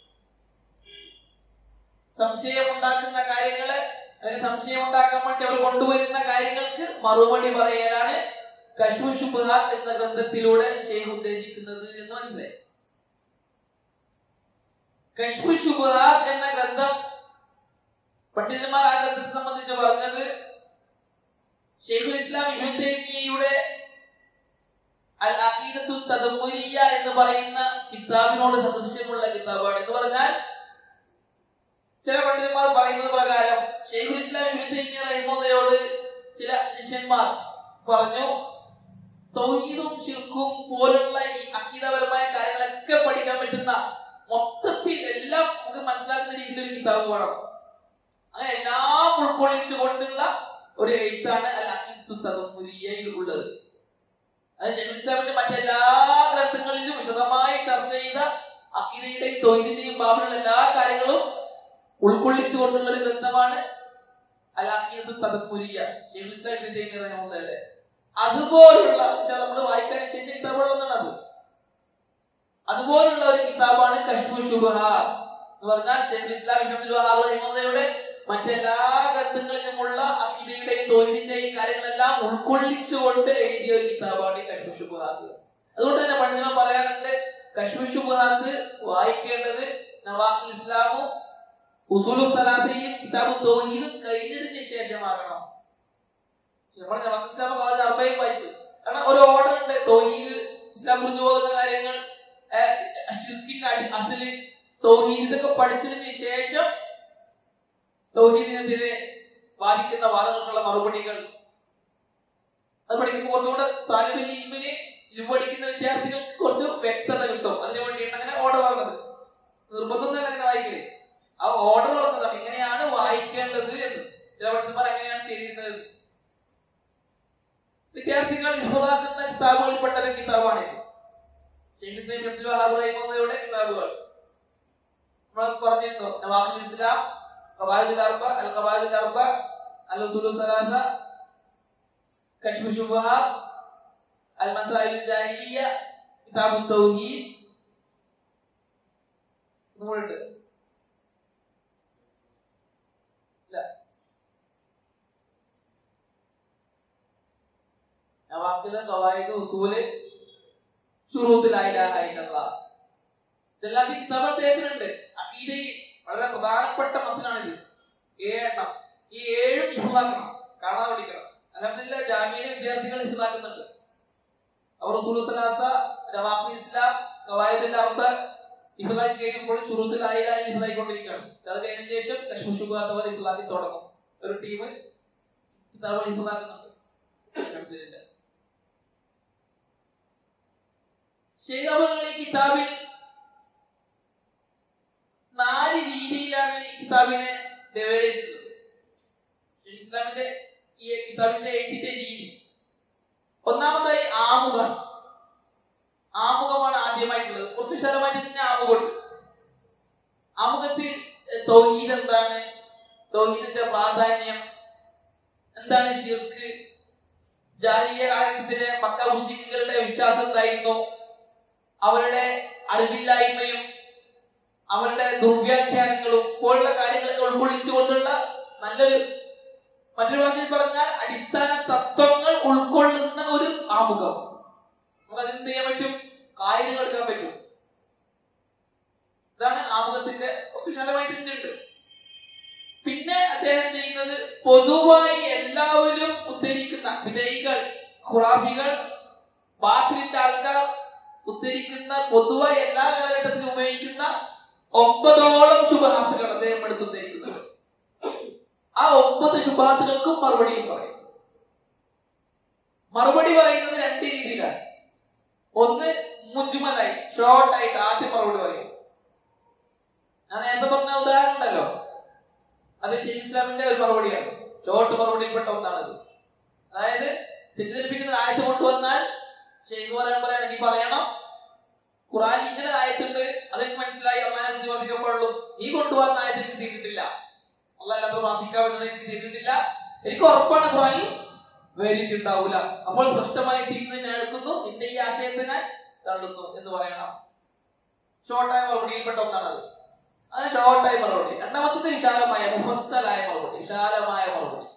സംശയമുണ്ടാക്കുന്ന കാര്യങ്ങള് അതിന് സംശയം ഉണ്ടാക്കാൻ വേണ്ടി അവർ കൊണ്ടുവരുന്ന കാര്യങ്ങൾക്ക് മറുപടി പറയലാണ് കശ്മു ശുബ്ഹാത്ത് എന്ന ഗ്രന്ഥത്തിലൂടെ ഷെയ്ഖ് ഉദ്ദേശിക്കുന്നത് എന്ന് മനസ്സിലായി കശ്മു ശുബ്ഹാത്ത് എന്ന ഗ്രന്ഥം പണ്ഡിതന്മാർ ആ ഗ്രന്ഥത്തെ സംബന്ധിച്ച് പറഞ്ഞത് ഷെയ്ഖുൽ ഇസ്ലാം ഇബ്നു തൈമിയയുടെ അൽ അഖീദത്തു തദമ്മുരിയ എന്ന് പറയുന്ന കിതാബിനോട് സദൃശ്യമുള്ള കിതാബാണ് എന്ന് പറഞ്ഞാൽ ചില പണ്ഡിതന്മാർ പറയുന്നത് പ്രകാരം ഷെയ്ഖുൽ ഇസ്ലാം ഇബ്നു തൈമിയ റഹിമഹുള്ളയോട് ചില ശിഷ്യന്മാർ പറഞ്ഞു തൗഹീദും ശിർക്കും പോലുള്ള ഈ അഖീദപരമായ കാര്യങ്ങളൊക്കെ പഠിക്കാൻ പറ്റുന്ന മൊത്തത്തിൽ എല്ലാം നമുക്ക് മനസ്സിലാക്കുന്ന രീതിയിൽ ഒരു കിതാബ് വേണം അങ്ങനെ എല്ലാം ഉൾക്കൊള്ളിച്ചുകൊണ്ടുള്ള ഒരു എഴുത്താണ് അൽ അഖീദത്തു തദമ്മുരിയയിൽ ഉള്ളത് അത് ഷെയ്ഖുൽ ഇസ്ലാമിന്റെ മറ്റെല്ലാ ഗ്രന്ഥങ്ങളിലും വിശദമായി ചർച്ച ചെയ്ത അഖീദയുടെയും തൊഴിലിന്റെയും ബാബിലുള്ള എല്ലാ കാര്യങ്ങളും ഉൾക്കൊള്ളിച്ചുകൊണ്ടുള്ള ഒരു ഗ്രന്ഥമാണ് അൽ അഖീദത്തു തദമ്മുരിയ ഷെയ്ഖുൽ ഇസ്ലാം ഇബ്നു തൈമിയ റഹിമഹുള്ളയുടെ അതുപോലുള്ള നമ്മൾ വായിക്കാൻ നിശ്ചയിച്ച കിതാബുകളൊന്നാണ് അത് അതുപോലുള്ള ഒരു കിതാബാണ് കശ്മു ശുബഹാത്ത് എന്ന് പറഞ്ഞാൽ ഷെയ്ഖുൽ ഇസ്ലാം ഇബ്നു അബ്ദുൽ വഹാബ് റഹിമഹുള്ളയുടെ മറ്റെല്ലാ ഗ്രന്ഥങ്ങളിലുമുള്ള അഖീദയുടെയും തൊഴിലിന്റെയും കാര്യങ്ങളെല്ലാം ഉൾക്കൊള്ളിച്ചുകൊണ്ട് എഴുതിയ ഒരു കിതാബാണ് ഈ കശ്മു ശുബഹാത്ത് അതുകൊണ്ട് തന്നെ പണ്ഡിതൻ പറയാറുണ്ട് കശ്മു ശുബഹാത്ത് വായിക്കേണ്ടത് നവാഖുൽ ഇസ്ലാമും ഉസൂലു സലാസയും കിതാബ് തൗഹീദും കഴിഞ്ഞതിന് ശേഷമാകണം നമ്മൾ നവാഖുൽ ഇസ്ലാം കാലത്ത് അർബയും വായിച്ചു കാരണം ഒരു ഓർഡർ ഉണ്ട് തൗഹീദ് ഇസ്ലാം കുറിച്ച് പോകുന്ന കാര്യങ്ങൾ ഷിർക്കിന്റെ അടി അസല് തൗഹീദ് ഇതൊക്കെ പഠിച്ചതിന് ശേഷം തൗഹീദിനെതിരെ വാദിക്കുന്ന വാദങ്ങൾക്കുള്ള മറുപടികൾ അത് പഠിക്കുമ്പോൾ കുറച്ചുകൂടെ താലിബിന് ഇത് പഠിക്കുന്ന വിദ്യാർത്ഥികൾക്ക് കുറച്ച് വ്യക്തത കിട്ടും അതിനു വേണ്ടിയാണ് അങ്ങനെ ഓർഡർ പറഞ്ഞത് നിർബന്ധമൊന്നുമല്ല അങ്ങനെ വായിക്കല് ആ ഓർഡർ പറഞ്ഞതാണ് ഇങ്ങനെയാണ് വായിക്കേണ്ടത് എന്ന് ചില പണ്ഡിതന്മാർ അങ്ങനെയാണ് ചെയ്യുന്നത് വിദ്യാർത്ഥികൾ ഇസ്ലാക്കുന്ന കിതാബുകളിൽപ്പെട്ട ഒരു കിതാബാണിത് ഷെയ്ഖ് ഇസ്ലാം അബ്ദുൽ വഹാബ് റഹിമയുടെ കിതാബുകൾ നമ്മൾ പറഞ്ഞിരുന്നു നവാഖുൽ ഇസ്ലാം ഖവായിദുൽ അർബ അൽ ഖവായിദുൽ അർബ അൽ ഉസൂലു സലാസ കശ്മു ശുബഹാത്ത് അൽ മസായിൽ ജാഹിലിയ കിതാബു തൗഹീദ് ഇതുകൂടെ നവാഖില് ഖവായിദ് ഉസൂല് ഷുറൂത്ത് ലാ ഇലാഹ ഇല്ലല്ലാഹ് ഇതെല്ലാം ഈ കിതാബ് അദ്ദേഹത്തിനുണ്ട് അഖീദയിൽ വളരെ പ്രധാനപ്പെട്ട മത്തിനാണിത് ഏഴെണ്ണം ഈ ഏഴും ഇഹ്ലാക്കണം കാണാതെ പഠിക്കണം അലഹമില്ല ജാമ്യയിലെ വിദ്യാർത്ഥികൾ ഇഹ്ലാക്കുന്നുണ്ട് അവർ റസൂൽ സലാസ നവാഖുൽ ഇസ്ലാം ഖവായിദുൽ അർബ ഇഹ്ലാഖ് കഴിയുമ്പോൾ ഷുറൂത്ത് ലാ ഇലാഹ ഇഹ്ലായിക്കൊണ്ടിരിക്കുകയാണ് അത് കഴിഞ്ഞ ശേഷം കശ്മു ശുബാത്ത് അവർ ഇഹ്ലാഖി തുടങ്ങും ഒരു ടീം കിതാബ് ഇഹ്ലാക്കുന്നുണ്ട് അൽഹംദുലില്ലാ ശേഖാബുകൾ ഈ കിതാബിൽ നാല് രീതിയിലാണ് ഈ കിതാബിനെ ഡിവൈഡ് ചെയ്തിട്ടുള്ളത് ഇസ്ലാമിന്റെ ഈ കിതാബിന്റെ എഴുത്തിന്റെ രീതി ഒന്നാമതായി ആമുഖം ആമുഖമാണ് ആദ്യമായിട്ടുള്ളത് കുറച്ച് വിശാലമായിട്ട് തന്നെ ആമുഖമുണ്ട് ആമുഖത്തിൽ തൗഹീദ് എന്താണ് തൗഹീദിന്റെ പ്രാധാന്യം എന്താണ് ഷിർക്ക് ജാഹിലിയ കാലഘട്ടത്തിലെ മക്ക മുസ്ലിങ്ങളുടെ വിശ്വാസം എന്തായിരുന്നു അവരുടെ അറിവില്ലായ്മയും അവരുടെ ദുർവ്യാഖ്യാനങ്ങളും പോലുള്ള കാര്യങ്ങളൊക്കെ ഉൾക്കൊള്ളിച്ചുകൊണ്ടുള്ള നല്ലൊരു മറ്റൊരു ഭാഷയിൽ പറഞ്ഞാൽ അടിസ്ഥാന തത്വങ്ങൾ ഉൾക്കൊള്ളുന്ന ഒരു ആമുഖം നമുക്ക് അതിന് ചെയ്യാൻ പറ്റും കായികങ്ങൾ എടുക്കാൻ പറ്റും ഇതാണ് ആമുഖത്തിന്റെ കുറച്ച് വിശാലമായിട്ട് ഉണ്ട് പിന്നെ അദ്ദേഹം ചെയ്യുന്നത് പൊതുവായി എല്ലാവരും ഉദ്ധരിക്കുന്ന വിജയികൾ ഖുറാഫികൾ ബാത്തിലിന്റെ ആൾക്കാർ ഉദ്ധരിക്കുന്ന പൊതുവായി എല്ലാ കാലഘട്ടത്തിലും ഉപയോഗിക്കുന്ന ഒമ്പതോളം ശുഭഹാത്തുകൾ അദ്ദേഹം എടുത്ത് ഉദ്ധരിക്കുന്നത് ആ ഒമ്പത് ശുഭാത്തുകൾക്കും മറുപടിയും പറയും മറുപടി പറയുന്നത് രണ്ട് രീതിയിലാണ് ഒന്ന് മുജ്മലായി ഷോർട്ട് ആയിട്ട് ആദ്യം മറുപടി പറയും ഞാൻ നേരത്തെ പറഞ്ഞ ഉദാഹരണം ഉണ്ടല്ലോ അത് ഷെയ്ഖ് ഇസ്ലാമിന്റെ ഒരു മറുപടിയാണ് ഷോർട്ട് മറുപടിയിൽപ്പെട്ട ഒന്നാണത് അതായത് തെറ്റിദ്ധരിപ്പിക്കുന്ന ആയത്ത് കൊണ്ടുവന്നാൽ ഷെയ്ഖ് പറയാൻ പറയുകയാണെങ്കിൽ പറയണം ഖുറാൻ ഇങ്ങനെ ആയത്തുണ്ട് അതെനിക്ക് മനസ്സിലായി അള്ളാഹിനെ കുറിച്ച് വർദ്ധിക്കപ്പെടുള്ളൂ നീ കൊണ്ടുവന്ന ആയത്ത് എനിക്ക് തീർന്നിട്ടില്ല അള്ളാഹ് പ്രാർത്ഥിക്കാമെന്നത് എനിക്ക് തീർന്നിട്ടില്ല എനിക്ക് ഉറപ്പാണ് ഖുറാനിൽ വേണ്ടിയിട്ടുണ്ടാവൂല അപ്പോൾ സ്പഷ്ടമായി തിരിഞ്ഞ് ഞാൻ എടുക്കുന്നു നിന്റെ ഈ ആശയത്തെ ഞാൻ തള്ളുന്നു എന്ന് പറയണം ഷോർട്ടായ മറുപടിയിൽപ്പെട്ട ഒന്നാണത് അത് ഷോർട്ടായ മറുപടി രണ്ടാമത്തത് വിശാലമായ മുഫസ്സലായ മറുപടി വിശാലമായ മറുപടി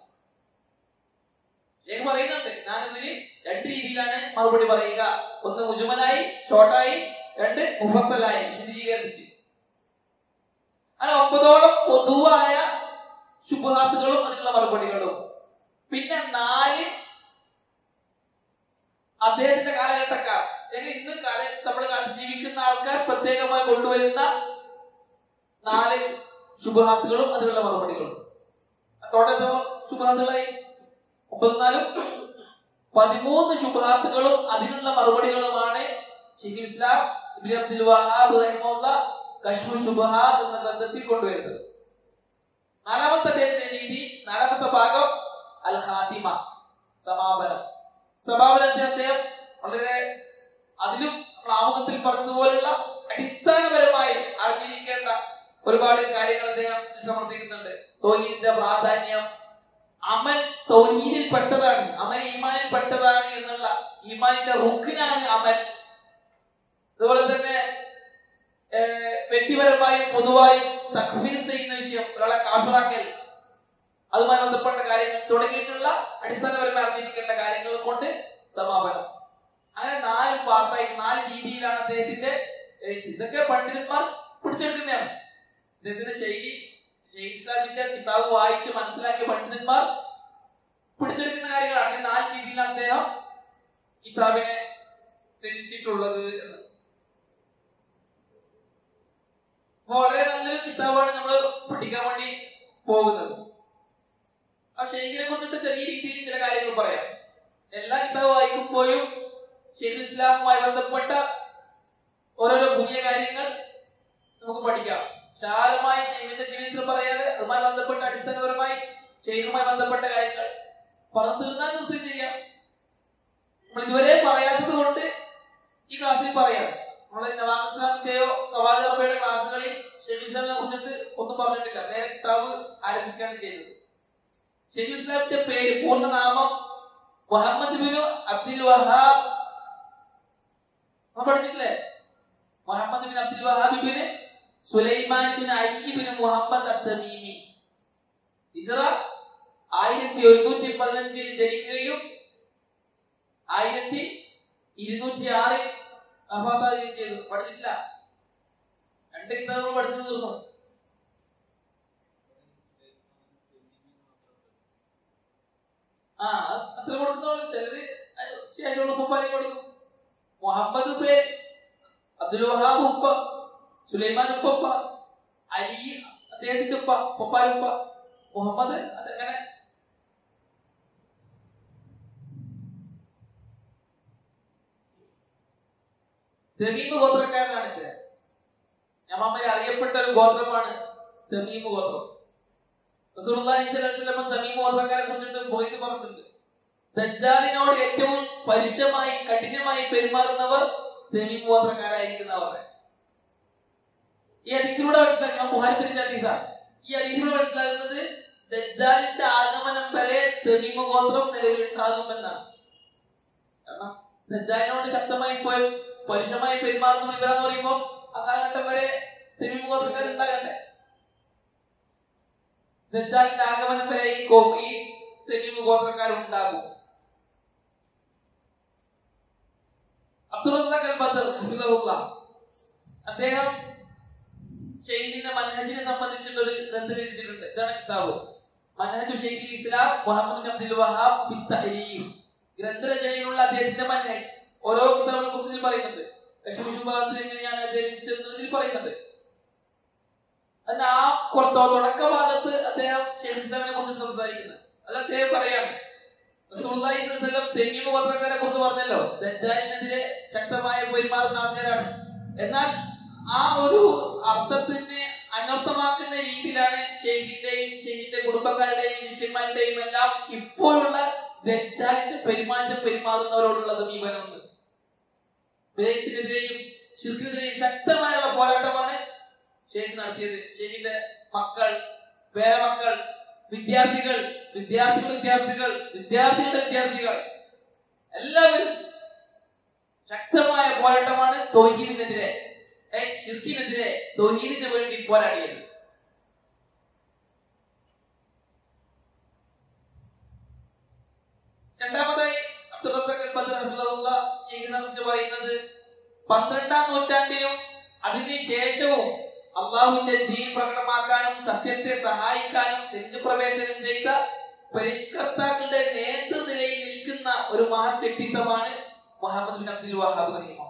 ഞാൻ പറയുന്നുണ്ട് ഞാൻ ഇതിന് രണ്ട് രീതിയിലാണ് മറുപടി പറയുക ഒന്ന് മുജുമലായി ഷോർട്ടായി രണ്ട് മുഫസ്സലായി വിശദീകരിച്ച് അങ്ങനെ ഒമ്പതോളം പൊതുവായ ശുഭഹാത്തുകളും അതിനുള്ള മറുപടികളും പിന്നെ നാല് അദ്ദേഹത്തിന്റെ കാലഘട്ടക്കാർ അല്ലെങ്കിൽ ഇന്ന് കാല നമ്മൾ കാലത്ത് ജീവിക്കുന്ന ആൾക്കാർ പ്രത്യേകമായി കൊണ്ടുവരുന്ന നാല് ശുഭഹാത്തുകളും അതിനുള്ള മറുപടികളും ടോട്ടൽ എത്ര ശുഭഹാത്തുകളായി മുപ്പത്തിനാലും പതിമൂന്ന് ശുഭഹാത്തുകളും അതിനുള്ള മറുപടികളുമാണ് ഷെയ്ഖുൽ ഇസ്ലാം ഇബ്നു അബ്ദുൽ വഹാബ് റഹിമുള്ള കശ്മു ശുബഹാത്ത് എന്ന ഗ്രന്ഥത്തിൽ കൊണ്ടുവരുന്നത് നാലാമത്തെ അദ്ദേഹത്തിന്റെ രീതി നാലാമത്തെ ഭാഗം അൽ ഹാത്തിമ സമാപനം സമാപനത്തെ അദ്ദേഹം വളരെ അതിലും നമ്മൾ ആമുഖത്തിൽ പറഞ്ഞതുപോലുള്ള അടിസ്ഥാനപരമായി അറിഞ്ഞിരിക്കേണ്ട ഒരുപാട് കാര്യങ്ങൾ അദ്ദേഹം സമർത്ഥിക്കുന്നുണ്ട് തോഹീദിന്റെ പ്രാധാന്യം അമൽ തൗഹീദിൽ പെട്ടതാണ് അമൽ ഈമാനിൽ പെട്ടതാണ് എന്നുള്ള ഈമാനിന്റെ റുക്കിനാണ് അമൽ അതുപോലെ തന്നെ ഏഹ്, വ്യക്തിപരമായും പൊതുവായും തക്ഫീർ ചെയ്യുന്ന വിഷയം ഒരാളെ കാഫിറാക്കൽ അതുമായി ബന്ധപ്പെട്ട കാര്യങ്ങൾ തുടങ്ങിയിട്ടുള്ള അടിസ്ഥാനപരമായി അറിഞ്ഞിരിക്കേണ്ട കാര്യങ്ങൾ കൊണ്ട് സമാപനം അങ്ങനെ നാല് പാർട്ടായി നാല് രീതിയിലാണ് അദ്ദേഹത്തിന്റെ എഴുത്ത് ഇതൊക്കെ പണ്ഡിതന്മാർ പിടിച്ചെടുക്കുന്നതാണ് ഇദ്ദേഹത്തിന്റെ ശൈലി ഷെയ്ഖ് ഇസ്ലാമിന്റെ കിതാബ് വായിച്ച് മനസ്സിലാക്കിയ പണ്ഡിതന്മാർ പിടിച്ചെടുക്കുന്ന കാര്യങ്ങളാണ് അങ്ങനെ നാല് രീതിയിലാണ് അദ്ദേഹം കിതാബിനെ രചിച്ചിട്ടുള്ളത് എന്ന് അപ്പൊ വളരെ നല്ലൊരു കിതാബാണ് നമ്മൾ പഠിക്കാൻ വേണ്ടി പോകുന്നത് ആ ഷെയ്ഖിനെ കുറിച്ചിട്ട് ചെറിയ രീതിയിൽ ചില കാര്യങ്ങൾ പറയാം എല്ലാ കിതാബ് വായിക്കുമ്പോഴും ഷെയ്ഖ് ഇസ്ലാമുമായി ബന്ധപ്പെട്ട ഓരോരോ പുതിയ കാര്യങ്ങൾ നമുക്ക് പഠിക്കാം വിശാലമായി ഷെയ്ഖിന്റെ ജീവിതത്തിൽ പറയാതെ അതുമായി ബന്ധപ്പെട്ട അടിസ്ഥാനപരമായി ഷെയ്ഖുമായി ബന്ധപ്പെട്ട കാര്യങ്ങൾ പറഞ്ഞു തീർന്നാൽ നിർത്തി ചെയ്യാം നമ്മൾ ഇതുവരെ പറയാത്തത് കൊണ്ട് ഈ ക്ലാസ്സിൽ പറയാം നമ്മൾ നവാബ് ഇസ്ലാമിന്റെയോ നവാബ് അറബയുടെ ക്ലാസ്സുകളിൽ ഷെയ്ഖ് ഇസ്ലാമിനെ കുറിച്ചിട്ട് ഒന്നും പറഞ്ഞിട്ടില്ല നേരെ കിതാബ് ആരംഭിക്കുകയാണ് ചെയ്തത് ഷെയ്ഖ് ഇസ്ലാമിന്റെ പേര് പൂർണ്ണനാമം മുഹമ്മദ് ബിൻ അബ്ദുൽ വഹാബ് നമ്മൾ പഠിച്ചിട്ടില്ലേ Muhammad bin Abdul Wahhab bin Sulaiman bin Ali bin Muhammad അത്തമീമി ഹിജറ ആയിരത്തി ഒരുന്നൂറ്റി പതിനഞ്ചിൽ ജനിക്കുകയും ആയിരത്തി ഇരുന്നൂറ്റി ആറിൽ വഫാത്താകുകയും ചെയ്തു പഠിച്ചിട്ടില്ല രണ്ട് കിതാബുകൾ പഠിച്ചു തീർന്നു ആ അത് അത്ര കൊടുക്കുന്നോളൂ ചിലര് അത് ശേഷമുള്ള ഉപ്പാനെ കൊടുക്കും മുഹമ്മദ് പേര് അബ്ദുൽ വഹാബ് ഉപ്പ സുലൈമാൻ ഉപ്പ അലി അദ്ദേഹത്തിന്റെ ഉപ്പ ഉപ്പാലുപ്പ മുഹമ്മദ് അതങ്ങനെ തെമീമ് ഗോത്രക്കാരനാണ് ഇത് ഞമ്മമ്മയെ അറിയപ്പെട്ട ഒരു ഗോത്രമാണ് തെമീമ് ഗോത്രം റസൂലുള്ളാഹി സ്വല്ലല്ലാഹു അലൈഹി വസല്ലം തമീം ഗോത്രക്കാരെ കുറിച്ചിട്ട് പോയിട്ട് പറഞ്ഞിട്ടുണ്ട് ദജ്ജാലിനോട് ഏറ്റവും പരുഷമായി കഠിനമായി പെരുമാറുന്നവർ തമീം ഗോത്രക്കാരായിരിക്കുന്നവർ ഈ ഹദീസിലൂടെ മനസ്സിലാക്കാം ബുഹാരി തിരിച്ച ഹദീസാണ് ഈ ഹദീസിലൂടെ മനസ്സിലാകുന്നത് ദജ്ജാലിന്റെ ആഗമനം വരെ തമീമ ഗോത്രം നിലവിലുണ്ടാകുമെന്നാണ് കാരണം ദജ്ജാലിനോട് ശക്തമായി പോയി പരുഷമായി പെരുമാറുന്ന ഇവരാന്ന് പറയുമ്പോൾ ആ കാലഘട്ടം വരെ തമീമ ഗോത്രക്കാർ ഉണ്ടാകണ്ടേ ദജ്ജാലിന്റെ ആഗമനം വരെ ഈ കോ- ഈ തെമീമ് ഗോത്രക്കാരുണ്ടാകും അബ്ദുൾ റസാഖ് അൽ ബദർ ഹഫിദഹുല്ലാ അദ്ദേഹം ഷെയ്ഖിന്റെ മൻഹജിനെ സംബന്ധിച്ചിട്ട് ഒരു ഗ്രന്ഥം രചിച്ചിട്ടുണ്ട് ഇതാണ് കിതാബ് മൻഹജു ഷെയ്ഖുൽ Islam Muhammad bin Abdul Wahhab ഫി തഅലീഫ് ഗ്രന്ഥരചനയിലുള്ള അദ്ദേഹത്തിന്റെ മൻഹജ് ഓരോ കിതാബിനെ കുറിച്ച് ഇതിൽ പറയുന്നുണ്ട് കശ്മീർ എങ്ങനെയാണ് അദ്ദേഹം രചിച്ചതെന്ന് ഇതിൽ പറയുന്നുണ്ട് അതിന്റെ ആ കുറത്തോ തുടക്ക ഭാഗത്ത് അദ്ദേഹം ഷെയ്ഖ് ഇസ്ലാമിനെ കുറിച്ച് സംസാരിക്കുന്നത് അത് അദ്ദേഹം പറയാണ് റസൂലുള്ളാഹി സ്വല്ലല്ലാഹു അലൈഹി വസല്ലം തെമീമ ഗോത്രക്കാരെ കുറിച്ച് പറഞ്ഞല്ലോ ദജ്ജാലിനെതിരെ ശക്തമായ പെരുമാറുന്ന ആൾക്കാരാണ് എന്നാൽ ആ ഒരു അർത്ഥത്തിന് അനർത്ഥമാക്കുന്ന രീതിയിലാണ് ഷെയ്ഖിന്റെയും ഷെയ്ഖിന്റെ കുടുംബക്കാരുടെയും ശിഷ്യന്മാരുടെയും എല്ലാം ഇപ്പോഴുള്ള ദജ്ജാലിന്റെ പെരുമാറ്റം പെരുമാറുന്നവരോടുള്ള സമീപനം ഉണ്ട് വിജയത്തിനെതിരെയും ശിർക്കിനെതിരെയും ശക്തമായുള്ള പോരാട്ടമാണ് ഷെയ്ഖ് നടത്തിയത് ഷെയ്ഖിന്റെ മക്കൾ പേരമക്കൾ വിദ്യാർത്ഥികൾ വിദ്യാർത്ഥികൾ വിദ്യാർത്ഥികൾ വിദ്യാർത്ഥികളുടെ വിദ്യാർത്ഥികൾ എല്ലാവരും ശക്തമായ പോരാട്ടമാണ് തോഹീദിനെതിരെ ഏ, ഷിർക്കിനെതിരെ തൊഹീദിന് വേണ്ടി പോരാടിയത് രണ്ടാമതായി അബ്ദുൾ റസാഖ് അൽ ബദർ ഹഫിളഹുല്ലാ ഷെയ്ഖിനെ കുറിച്ച് പറയുന്നത് പന്ത്രണ്ടാം നൂറ്റാണ്ടിലും അതിന് ശേഷവും അള്ളാഹുവിന്റെ ദീൻ പ്രകടമാക്കാനും സത്യത്തെ സഹായിക്കാനും രംഗപ്രവേശനം ചെയ്ത പരിഷ്കർത്താക്കളുടെ നേതൃനിലയിൽ നിൽക്കുന്ന ഒരു മഹത് വ്യക്തിത്വമാണ് മുഹമ്മദ് ബിൻ അബ്ദുൽ വഹാബ് റഹിമ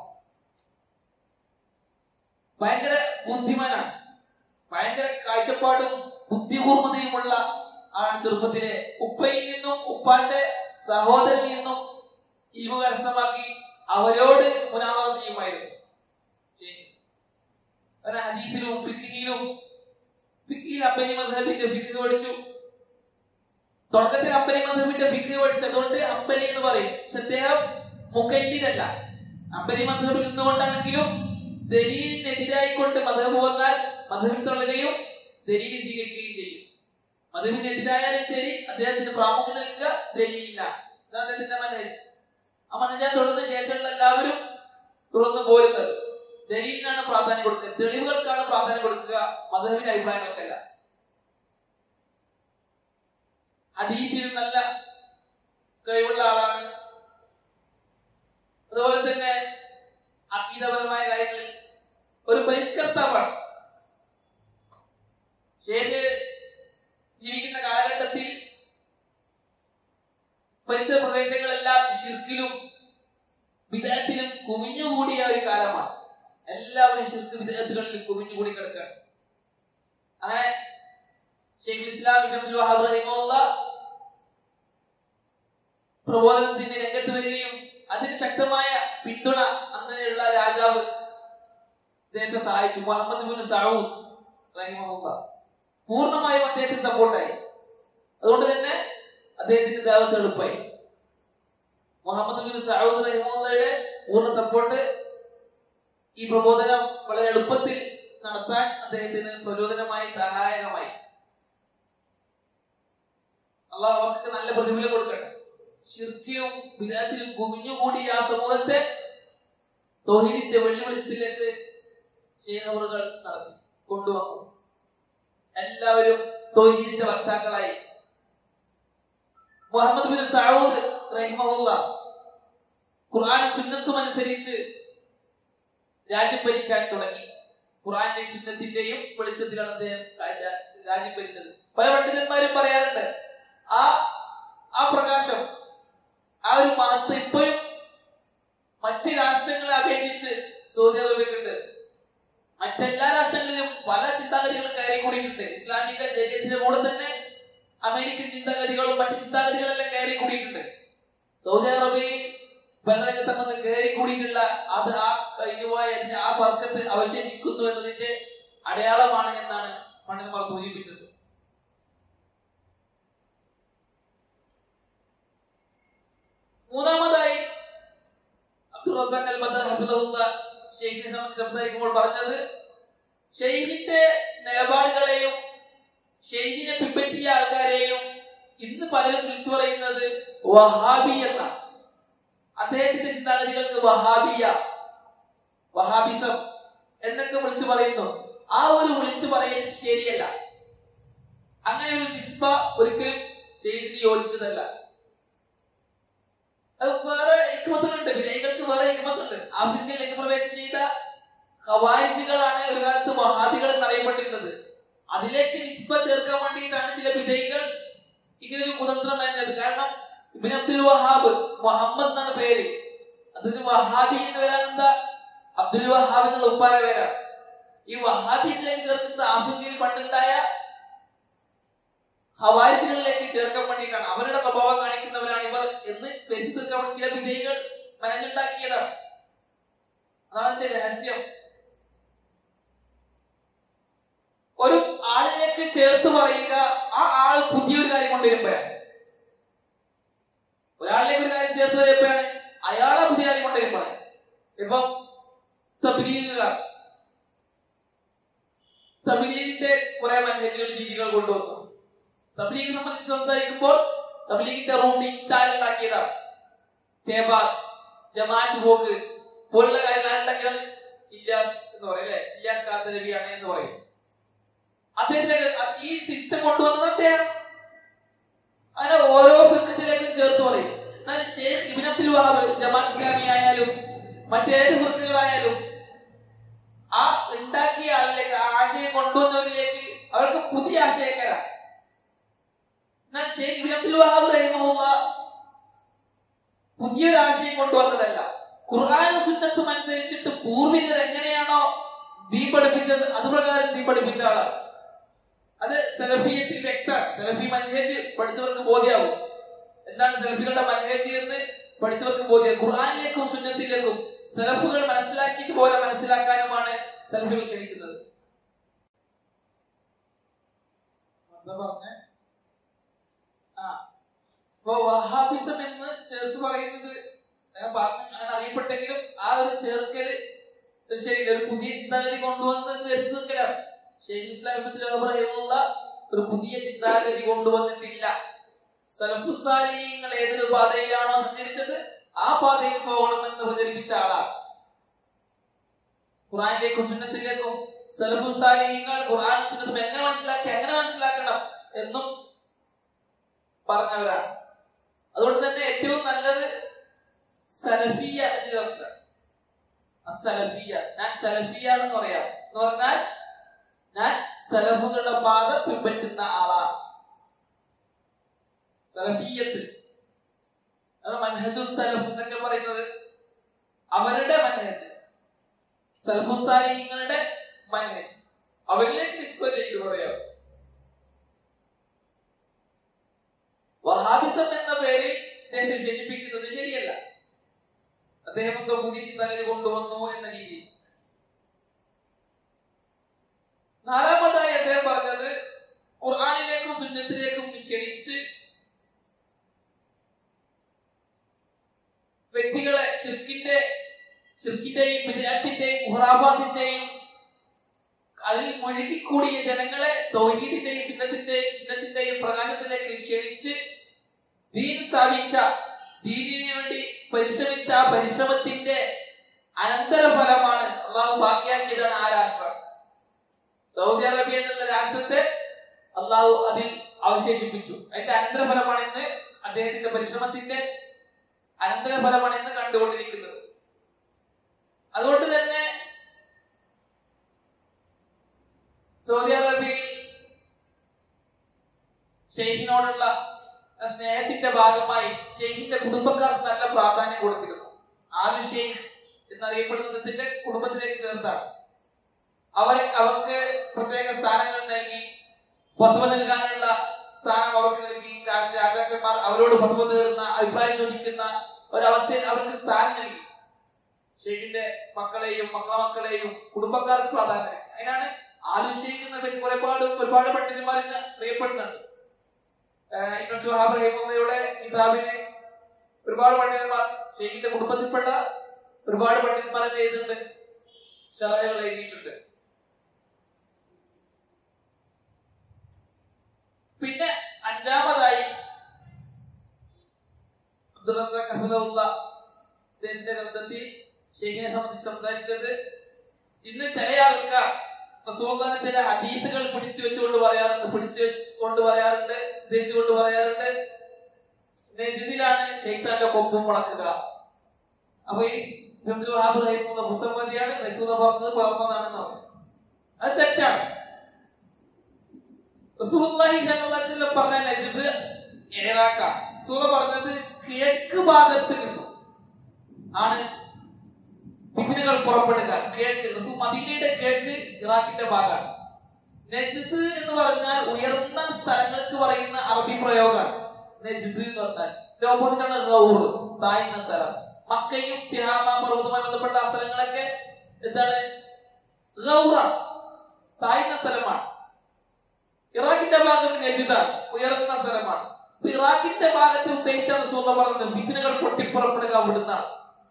ഭയങ്കര ബുദ്ധിമാനാണ് ഭയങ്കര കാഴ്ചപ്പാടും ബുദ്ധികൂർമ്മതയുമുള്ള ആണ് ചെറുപ്പത്തിലെ ഉപ്പയിൽ നിന്നും ഉപ്പാന്റെ സഹോദരനിൽ നിന്നും ഇൽമു കരസ്ഥമാക്കി അവരോട് മുനാമ ചെയ്യുമായിരുന്നു ശരി. ഒരു ഹദീസിലും ഫിക്കിലും ഫിക്കിൽ അമ്പനി മധബിന്റെ ഫിക്ക് പഠിച്ചു തുടക്കത്തിൽ അമ്പനി മധബിന്റെ ഫിക്ക് പഠിച്ചതുകൊണ്ട് അമ്പലി എന്ന് പറയും പക്ഷെ അദ്ദേഹം മുക്കല്ലിതല്ല അമ്പനി മധബിൽ നിന്നുകൊണ്ടാണെങ്കിലും ദലീലിനെതിരായിക്കൊണ്ട് മധബ് വന്നാൽ മധബിൽ തള്ളുകയും ദലീൽ സ്വീകരിക്കുകയും ചെയ്യും മധുവിനെതിരായാലും ശരി അദ്ദേഹത്തിന് പ്രാമുഖ്യം നൽകുക ദലീലില്ല ഇതാണ് അദ്ദേഹത്തിന്റെ മനേജ് ആ മനേജാൻ തുടർന്ന ശേഷമുള്ള എല്ലാവരും തുടർന്ന് പോരുന്നത് ദലീലിനാണ് പ്രാധാന്യം കൊടുക്കുക തെളിവുകൾക്കാണ് പ്രാധാന്യം കൊടുക്കുക മധുവിന്റെ അഭിപ്രായങ്ങൾക്കല്ല ഹദീസിൽ നല്ല കഴിവുള്ള ആളാണ് അതുപോലെ തന്നെ അക്കീതപരമായ കാര്യങ്ങളിൽ ഒരു പരിഷ്കർത്താവാണ് ഷേഖ് ജീവിക്കുന്ന കാലഘട്ടത്തിൽ പരിസര പ്രദേശങ്ങളെല്ലാം ഷിർക്കിലും വിദേഹത്തിലും കുമിഞ്ഞുകൂടിയ ഒരു കാലമാണ് എല്ലാവരും ഷിർക്ക് വിദേഹത്തുകളിൽ കുമിഞ്ഞുകൂടി കിടക്കുകയാണ് അങ്ങനെ ഷെയ്ഖ് ഇസ്ലാം ഇബ്നു അബ്ദുൽ വഹാബ് റഹിമഹുള്ള പ്രബോധനത്തിന്റെ രംഗത്ത് വരികയും അതിന് ശക്തമായ പിന്തുണ അങ്ങനെയുള്ള രാജാവ് അദ്ദേഹത്തെ സഹായിച്ചു മുഹമ്മദ് ബിൻ സൗദ് റഹിമഹുള്ള പൂർണ്ണമായും അദ്ദേഹത്തിന് സപ്പോർട്ടായി അതുകൊണ്ട് തന്നെ അദ്ദേഹത്തിന്റെ ദാവത്ത് എളുപ്പമായി മുഹമ്മദ് ബിൻ സൗദ് റഹിമുള്ളയുടെ പൂർണ്ണ സപ്പോർട്ട് ഈ പ്രബോധനം വളരെ എളുപ്പത്തിൽ നടത്താൻ അദ്ദേഹത്തിന് പ്രചോദനമായി സഹായകമായി അള്ളാഹ് അവർക്ക് നല്ല പ്രതിഫലം കൊടുക്കട്ടെ ഷിർക്കിലും വിദാത്തിലും കുമിഞ്ഞുകൂടി ആ സമൂഹത്തെ തോഹീദിന്റെ വെള്ളിവെളിച്ചത്തിലേക്ക് ഷേഖവറുകൾ നടത്തി കൊണ്ടുവന്നു എല്ലാവരും തോഹീദിന്റെ വക്താക്കളായി മുഹമ്മദ് ബിൻ സൗദ് റഹിമഹുല്ല ഖുർആനും സുന്നത്തും അനുസരിച്ച് രാജ്യം ഭരിക്കാൻ തുടങ്ങി ഖുർആന്റെ സുന്നത്തിന്റെയും വെളിച്ചത്തിലാണ് അദ്ദേഹം രാ- രാജ്യം ഭരിച്ചത് പല പണ്ഡിതന്മാരും പറയാറുണ്ട് ആ ആ പ്രകാശം ആ ഒരു മഹത്വം ഇപ്പോഴും മറ്റ് രാഷ്ട്രങ്ങളെ അപേക്ഷിച്ച് സൗദി അറേബ്യക്കുണ്ട് മറ്റെല്ലാ രാഷ്ട്രങ്ങളിലും പല ചിന്താഗതികളും കയറി കൂടിയിട്ടുണ്ട് ഇസ്ലാമിക ശരീരത്തിന്റെ കൂടെ തന്നെ അമേരിക്കൻ ചിന്താഗതികളും മറ്റു ചിന്താഗതികളെല്ലാം കയറി കൂടിയിട്ടുണ്ട് സൗദി അറേബ്യയിൽ ഭരണരംഗത്തങ്ങ് കയറി കൂടിയിട്ടുള്ള അത് ആ കഴിഞ്ഞുപോയ അതിന്റെ ആ വർക്കത്ത് അവശേഷിക്കുന്നു എന്നതിന്റെ അടയാളമാണ് എന്നാണ് പണ്ഡിതന്മാർ സൂചിപ്പിച്ചത് മൂന്നാമതായി അബ്ദുൾ റസാഖ് അൽ ബദർ ഹഫിദുള്ള ഷെയ്ഖിനെ സംബന്ധിച്ച് സംസാരിക്കുമ്പോൾ പറഞ്ഞത് ഷെയ്ഖിന്റെ നിലപാടുകളെയും ഷെയ്ഖിനെ പിൻപറ്റിയ ആൾക്കാരെയും ഇന്ന് പലരും വിളിച്ചു പറയുന്നത് വഹാബി എന്നാണ് അദ്ദേഹത്തിന്റെ ചിന്താഗതികൾക്ക് വഹാബിയ വഹാബിസം എന്നൊക്കെ വിളിച്ചു പറയുന്നു ആ ഒരു വിളിച്ചു പറയൽ ശരിയല്ല അങ്ങനെ ഒരു നിസ്ബ ഒരിക്കലും ഷെയ്ഖിന് യോജിച്ചതല്ല അത് വേറെ ഹിക്മത്തുകളുണ്ട് വിജയികൾക്ക് വേറെ ഹിക്മത്തുണ്ട് ആഫ്രിക്കയിലേക്ക് പ്രവേശനം ചെയ്ത ഖവാരിജുകളാണ് ഒരു കാലത്ത് വഹാബികൾ എന്നറിയപ്പെട്ടിരുന്നത് അതിലേക്ക് നിസ്ബ ചേർക്കാൻ വേണ്ടിയിട്ടാണ് ചില വിജയികൾ ഇങ്ങനെ ഒരു കുതന്ത്രം വരുന്നത് കാരണം ഇബിൻ അബ്ദുൽ വഹാബ് മുഹമ്മദ് എന്നാണ് പേര് അതിന് വഹാബി എന്ന് വരാൻ എന്താ അബ്ദുൽ വഹാബ് എന്നുള്ള ഉപ്പാര പേരാണ് ഈ വഹാബിയിലേക്ക് ചേർക്കുന്നത് ആഫ്രിക്കയിൽ പണ്ടുണ്ടായ ഹവാരിജുകളിലേക്ക് ചേർക്കാൻ വേണ്ടിയിട്ടാണ് അവരുടെ സ്വഭാവം കാണിക്കുന്നവരാണ് ഇവർ എന്ന് വരുത്തി തീർക്കാൻ ചില വിധേയകൾ മനഞ്ഞുണ്ടാക്കിയതാണ് അതാണ് അതിന്റെ രഹസ്യം ഒരു ആളിലേക്ക് ചേർത്ത് പറയുക ആ ആൾ പുതിയൊരു കാര്യം കൊണ്ടുവരുമ്പോഴാണ് ഒരാളിലേക്ക് ഒരു കാര്യം ചേർത്ത് വരുമ്പോഴാണ് അയാളെ പുതിയ കാര്യം കൊണ്ടുവരുമ്പോഴാണ് ഇപ്പം തബ്ലീഗുകാർ തബ്ലീഗിന്റെ കുറെ മനേജുകൾ രീതികൾ കൊണ്ടുവന്നു തബ്ലീഗ് സംബന്ധിച്ച് സംസാരിക്കുമ്പോൾ തബ്ലീഗിന്റെ റൂട്ടിംഗ് താരുണ്ടാക്കിയതാണ് ചേബാത്ത് ജമാഅത്ത് പോക്ക് പോലുള്ള കാര്യങ്ങൾ ആരുണ്ടാക്കിയതാണ് ഇല്ലാസ് എന്ന് പറയും അല്ലെ ഇല്ലാസ് കാന്തരവിയാണ് എന്ന് പറയും അദ്ദേഹത്തിലേക്ക് ഈ സിസ്റ്റം കൊണ്ടുവന്നത് അദ്ദേഹം അങ്ങനെ ഓരോ ഫിർക്കത്തിലേക്കും ചേർത്ത് പറയും എന്നാൽ ഷേഖ് ഇബ്നു അബ്ദുൽ വഹാബ് ജമാഅത്ത് ഇസ്ലാമി ആയാലും മറ്റേത് ഫിർക്കകളായാലും ആ ഉണ്ടാക്കിയ ആളിലേക്ക് ആ ആശയം കൊണ്ടുവന്നവരിലേക്ക് അവർക്ക് പുതിയ ആശയക്കാരാണ് എന്നാൽ ഷേഖ് ഇബ്നു അബ്ദുൽ വഹാബ് റഹിമഹുള്ള പുതിയൊരു ആശയം കൊണ്ടുവന്നതല്ല ഖുർആാനും സുന്നത്തും അനുസരിച്ചിട്ട് പൂർവികർ എങ്ങനെയാണോ ദീ പഠിപ്പിച്ചത് അതുപ്രകാരം ദീ പഠിപ്പിച്ച ആളാണ് അത് സെലഫിയത്തിൽ വ്യക്തമാണ് സെലഫി മൻഹേജ് പഠിച്ചവർക്ക് ബോധ്യാവും എന്താണ് സെലഫികളുടെ മൻഹേജ് എന്ന് പഠിച്ചവർക്ക് ബോധ്യം ഖുർആാനിലേക്കും സുന്നത്തിലേക്കും സെലഫുകൾ മനസ്സിലാക്കിയിട്ട് പോലെ മനസ്സിലാക്കാനുമാണ് സെലഫികൾ ക്ഷണിക്കുന്നത് എന്താ പറഞ്ഞേ ആ ഇപ്പൊ വഹാബിസം എന്ന് ചേർത്ത് പറയുന്നത് ഞാൻ പറഞ്ഞു അങ്ങനെ അറിയപ്പെട്ടെങ്കിലും ആ ഒരു ചേർക്കല് ശരി ഒരു പുതിയ ചിന്താഗതി കൊണ്ടുവന്ന് വരുന്നതിലാണ് ഷെയ്ഖ് ഇസ്ലാം ഇബ്നുൽ വഹാബ് റഹിമഹുള്ള ഒരു പുതിയ ചിന്താഗതി കൊണ്ടുവന്നിട്ടില്ല സലഫുസാലിങ്ങൾ ഏതൊരു പാതയിലാണോ സഞ്ചരിച്ചത് ആ പാതയിൽ പോകണമെന്ന് പ്രചരിപ്പിച്ച ആളാണ് ഖുറാനിലേക്കും സുന്നത്തിലേക്കും സലഫുസാലിങ്ങൾ ഖുർആൻ സുന്നത്തും എങ്ങനെ മനസ്സിലാക്കി എങ്ങനെ മനസ്സിലാക്കണം എന്നും പറഞ്ഞവരാണ് അതുകൊണ്ട് തന്നെ ഏറ്റവും നല്ലത് സലഫിയ എന്ന് ചേർക്കണം സലഫിയ ഞാൻ സലഫിയ എന്ന് പറയാം എന്ന് പറഞ്ഞാൽ ഞാൻ സലഫുകളുടെ പാത പിൻപറ്റുന്ന ആളാണ് സലഫിയത്ത് മൻഹജു സലഫ് എന്നൊക്കെ പറയുന്നത് അവരുടെ മൻഹജ് സലഫുസാലിങ്ങളുടെ മൻഹജ് അവരിലേക്ക് നിസ്ബ ചെയ്ത് പറയാം വഹാബിസം എന്ന പേരിൽ ഇദ്ദേഹത്തെ വിശേഷിപ്പിക്കുന്നത് ശരിയല്ല അദ്ദേഹം എന്തോ പുതിയ ചിന്താഗതി കൊണ്ടുവന്നു എന്ന രീതിയിൽ നാലാമതായി അദ്ദേഹം പറഞ്ഞത് ഖുർആാനിലേക്കും സുന്നത്തിലേക്കും ക്ഷണിച്ച് വ്യക്തികളെ ഷിർക്കിന്റെ ഷിർക്കിന്റെയും വിദേഹത്തിന്റെയും ഖുറാബാത്തിന്റെയും അതിൽ മുഴുകിക്കൂടിയ ജനങ്ങളെ തൗഹീദിന്റെയും സുന്നത്തിന്റെയും സുന്നത്തിന്റെയും പ്രകാശത്തിലേക്ക് ക്ഷണിച്ച് ദീൻ സ്ഥാപിച്ച ദീനിന് വേണ്ടി പരിശ്രമിച്ച ആ പരിശ്രമത്തിന്റെ അനന്തരഫലമാണ് അള്ളാഹു ബാക്കിയാക്കിയതാണ് ആ രാഷ്ട്രം സൗദി അറേബ്യ എന്നുള്ള രാഷ്ട്രത്തെ അള്ളാഹു അതിൽ അവശേഷിപ്പിച്ചു അതിന്റെ അനന്തരഫലമാണ് ഇന്ന് അദ്ദേഹത്തിന്റെ പരിശ്രമത്തിന്റെ അനന്തരഫലമാണ് ഇന്ന് കണ്ടുകൊണ്ടിരിക്കുന്നത് അതുകൊണ്ട് തന്നെ സൗദി അറേബ്യയിൽ ഷെയ്ഖിനോടുള്ള സ്നേഹത്തിന്റെ ഭാഗമായി ഷെയ്ഖിന്റെ കുടുംബക്കാർക്ക് നല്ല പ്രാധാന്യം കൊടുത്തിരുന്നു ആലു ഷെയ്ഖ് എന്നറിയപ്പെടുന്നതിന്റെ കുടുംബത്തിലേക്ക് ചേർത്താണ് അവർ അവർക്ക് പ്രത്യേക സ്ഥാനങ്ങൾ നൽകി ഫത്വ നൽകാനുള്ള സ്ഥാനം അവർക്ക് നൽകി രാജ- രാജാക്കന്മാർ അവരോട് ഫത്വ നേടുന്ന അഭിപ്രായം ചോദിക്കുന്ന ഒരവസ്ഥയിൽ അവർക്ക് സ്ഥാനം നൽകി ഷെയ്ഖിന്റെ മക്കളെയും മക്കളെ മക്കളെയും കുടുംബക്കാർക്ക് പ്രാധാന്യം നൽകി. അതിനാണ് ആലു ഷെയ്ഖ് എന്ന പേര് ഒരുപാട് ഒരുപാട് പണ്ഡിതന്മാർ ഇന്ന് അറിയപ്പെടുന്നുണ്ട് ആഹ് ഇബ്നുൽ വഹാബ് റഹിമഹുള്ളയുടെ കിതാബിന് ഒരുപാട് പണ്ഡിതന്മാർ ഷെയ്ഖിന്റെ കുടുംബത്തിൽപ്പെട്ട ഒരുപാട് പണ്ഡിതന്മാർ എന്ത് ചെയ്തിട്ടുണ്ട് ഷറഹുകൾ എഴുതിയിട്ടുണ്ട് പിന്നെ അഞ്ചാമതായി അബ്ദുൾ റസാഖ് ഹഫിദുള്ള അദ്ദേഹത്തിന്റെ ഗ്രന്ഥത്തിൽ ഷെയ്ഖിനെ സംബന്ധിച്ച് സംസാരിച്ചത് ഇന്ന് ചില ആൾക്കാർ റസൂലുള്ളാഹിന്റെ ചില ഹദീസുകൾ പിടിച്ചു വെച്ചുകൊണ്ട് പറയാറുണ്ട് പിടിച്ചു കൊണ്ട് പറയാറുണ്ട് ഉദ്ദേശിച്ചുകൊണ്ട് പറയാറുണ്ട് നെജിദിലാണ് ഷെയ്ത്താന്റെ കൊമ്പും മുളക്കുക അപ്പൊ ഈ അബ്ദുൽ വഹാബ് റഹിമുള്ള മുത്തമ്മതിയാണ് റസൂല പറഞ്ഞത് പറഞ്ഞതാണെന്ന് പറയും അത് തെറ്റാണ് റസൂലുള്ളാഹി സ്വല്ലല്ലാഹു അലൈഹി വസല്ലം പറഞ്ഞ നജ്ദ് ഇറാഖാണ് റസൂല പറഞ്ഞത് കിഴക്ക് ഭാഗത്ത് നിന്നും ആണ് ഫിത്തിനകൾ പുറപ്പെടുക കിഴക്ക് റസൂൽ മദീനയുടെ കിഴക്ക് ഇറാഖിന്റെ ഭാഗമാണ് നജ്ദ് എന്ന് പറഞ്ഞാൽ ഉയർന്ന സ്ഥലങ്ങൾക്ക് പറയുന്ന അറബി പ്രയോഗമാണ് നജ്ദ് എന്ന് പറഞ്ഞാൽ ഓപ്പോസിറ്റ് ആണ് ഗൗർ താഴ്ന്ന സ്ഥലം മക്കയും തിഹാമ പർവ്വതവുമായി ബന്ധപ്പെട്ട ആ സ്ഥലങ്ങളൊക്കെ എന്താണ് ഗൗറാണ് താഴ്ന്ന സ്ഥലമാണ് ഇറാഖിന്റെ ഭാഗം നജിദാണ് ഉയർന്ന സ്ഥലമാണ് അപ്പൊ ഇറാഖിന്റെ ഭാഗത്ത് ഉദ്ദേശിച്ച റസൂല പറഞ്ഞത് ഫിത്തിനകൾ പൊട്ടിപ്പുറപ്പെടുക അവിടുന്നാണ്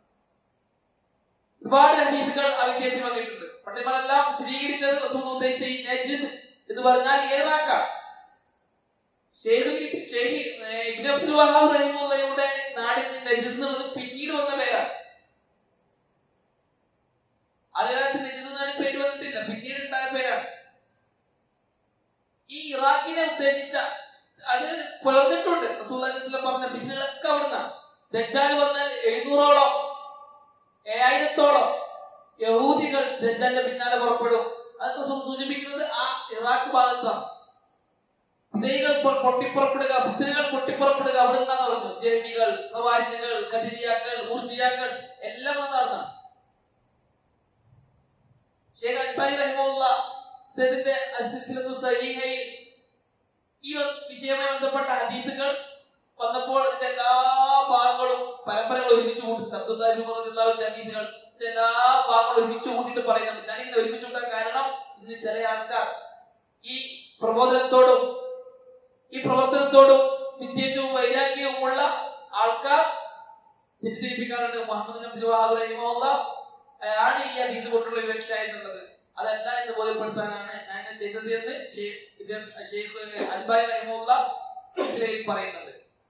ഒരുപാട് ഹദീസുകൾ ആ വിഷയത്തിൽ വന്നിട്ടുണ്ട് പണ്ഡിതന്മാരെല്ലാം സ്ഥിരീകരിച്ചത് റസൂൽ ഉദ്ദേശിച്ച ഈ നജിദ് എന്ന് പറഞ്ഞാൽ ഇറാഖാണ് ഷെയ്ഖ് ഷെയ്ഖ് ഏഹ് ഇബ്നു അബ്ദുൽ വഹാബ് റഹിമുള്ളയുടെ നാടിന് നജിദ് എന്നുള്ളത് പിന്നീട് വന്ന പേരാണ് ആദ്യകാലത്ത് നജിദ് എന്നാണ് പേര് പിന്നീട് ഉണ്ടായ പേരാണ് ഈ ഇറാഖിനെ ഉദ്ദേശിച്ച അത് പുലർന്നിട്ടുണ്ട് റസൂലുള്ളാഹി പറഞ്ഞ പിന്നുകളൊക്കെ അവിടുന്ന് ദജ്ജാൽ വന്നാൽ എഴുന്നൂറോളം ഏഴായിരത്തോളം യഹൂദികൾ ദജ്ജാലിന്റെ പിന്നാലെ പുറപ്പെടും അതൊക്കെ സൂ- സൂചിപ്പിക്കുന്നത് ആ ഇറാഖ് ഭാഗത്താണ് വിതൈകൾ പൊ- പൊട്ടിപ്പുറപ്പെടുക ഫിത്തിനുകൾ പൊട്ടിപ്പുറപ്പെടുക അവിടെ നിന്നാണ് പറഞ്ഞു ജെമികൾ ഹവാരിജുകൾ കദിരിയാക്കൾ ഊർജിയാക്കൾ എല്ലാം വന്നാണ് ഷേഖ് അൽബാനി റഹിമുള്ള അദ്ദേഹത്തിന്റെ അസിൽസിലത്തു സഹീഹയിൽ ഈ വ- വിഷയവുമായി ബന്ധപ്പെട്ട ഹദീസുകൾ വന്നപ്പോൾ അതിന്റെ എല്ലാ ഭാഗങ്ങളും പരമ്പരകൾ ഒരുമിച്ച് കൂട്ടി അബ്ദുല്ലാഹിന്റെ ഹദീസുകൾ ഇതിന്റെ എല്ലാ ഭാഗങ്ങളും ഒരുമിച്ച് കൂട്ടിയിട്ട് പറയുന്നുണ്ട് ഞാനിങ്ങനെ ഒരുമിച്ച് കൂട്ടാൻ കാരണം ഇന്ന് ചില ആൾക്കാർ ഈ പ്രബോധനത്തോടും ഈ പ്രവർത്തനത്തോടും വിദ്വേഷവും വൈരാഗ്യവുമുള്ള ആൾക്കാർ തെറ്റിദ്ധരിപ്പിക്കാറുണ്ട് മുഹമ്മദ് നബി വഹാബ് റഹിമുള്ള ആണ് ഈ ഹദീസ് കൊണ്ടുള്ള വിവക്ഷ എന്നുള്ളത് അതല്ല എന്ന് ബോധ്യപ്പെടുത്താനാണ് ഞാൻ ഇങ്ങനെ ചെയ്തത് എന്ന് ഷെയ്ഖ് ഇദ്ദേഹം ഷെയ്ഖ് അൽബാനി റഹിമുള്ള സിൽസിലയിൽ പറയുന്നത്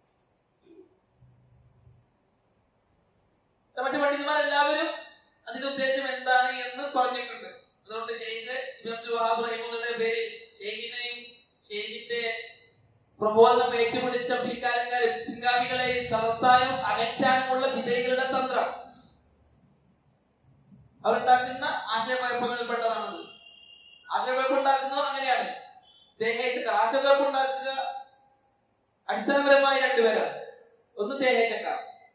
മറ്റു പണ്ഡിതന്മാരെല്ലാവരും അതിന്റെ ഉദ്ദേശം എന്താണ് എന്ന് പറഞ്ഞിട്ടുണ്ട് അതുകൊണ്ട് ഷെയ്ഖ് ഇബ്നു അബ്ദുൽ വഹാബ് റഹിമുള്ളയുടെ പേരിൽ ഷെയ്ഖിനെയും ഷെയ്ഖിന്റെ പ്രബോധനം ഏറ്റുപിടിച്ച പിൽക്കാലക്കാരെ പിൻഗാമികളെ തളർത്താനും അകറ്റാനുമുള്ള വിധേയകളുടെ തന്ത്രം അവരുണ്ടാക്കുന്ന ആശയക്കുഴപ്പങ്ങളിൽ പെട്ടതാണത് ആശയക്കുഴപ്പമുണ്ടാക്കുന്നത് അങ്ങനെയാണ് ദേഹേച്ചക്കാർ ആശയക്കുഴപ്പമുണ്ടാക്കുക അടിസ്ഥാനപരമായി രണ്ടുപേരാണ് ഒന്ന് ദേഹേച്ചക്കാർ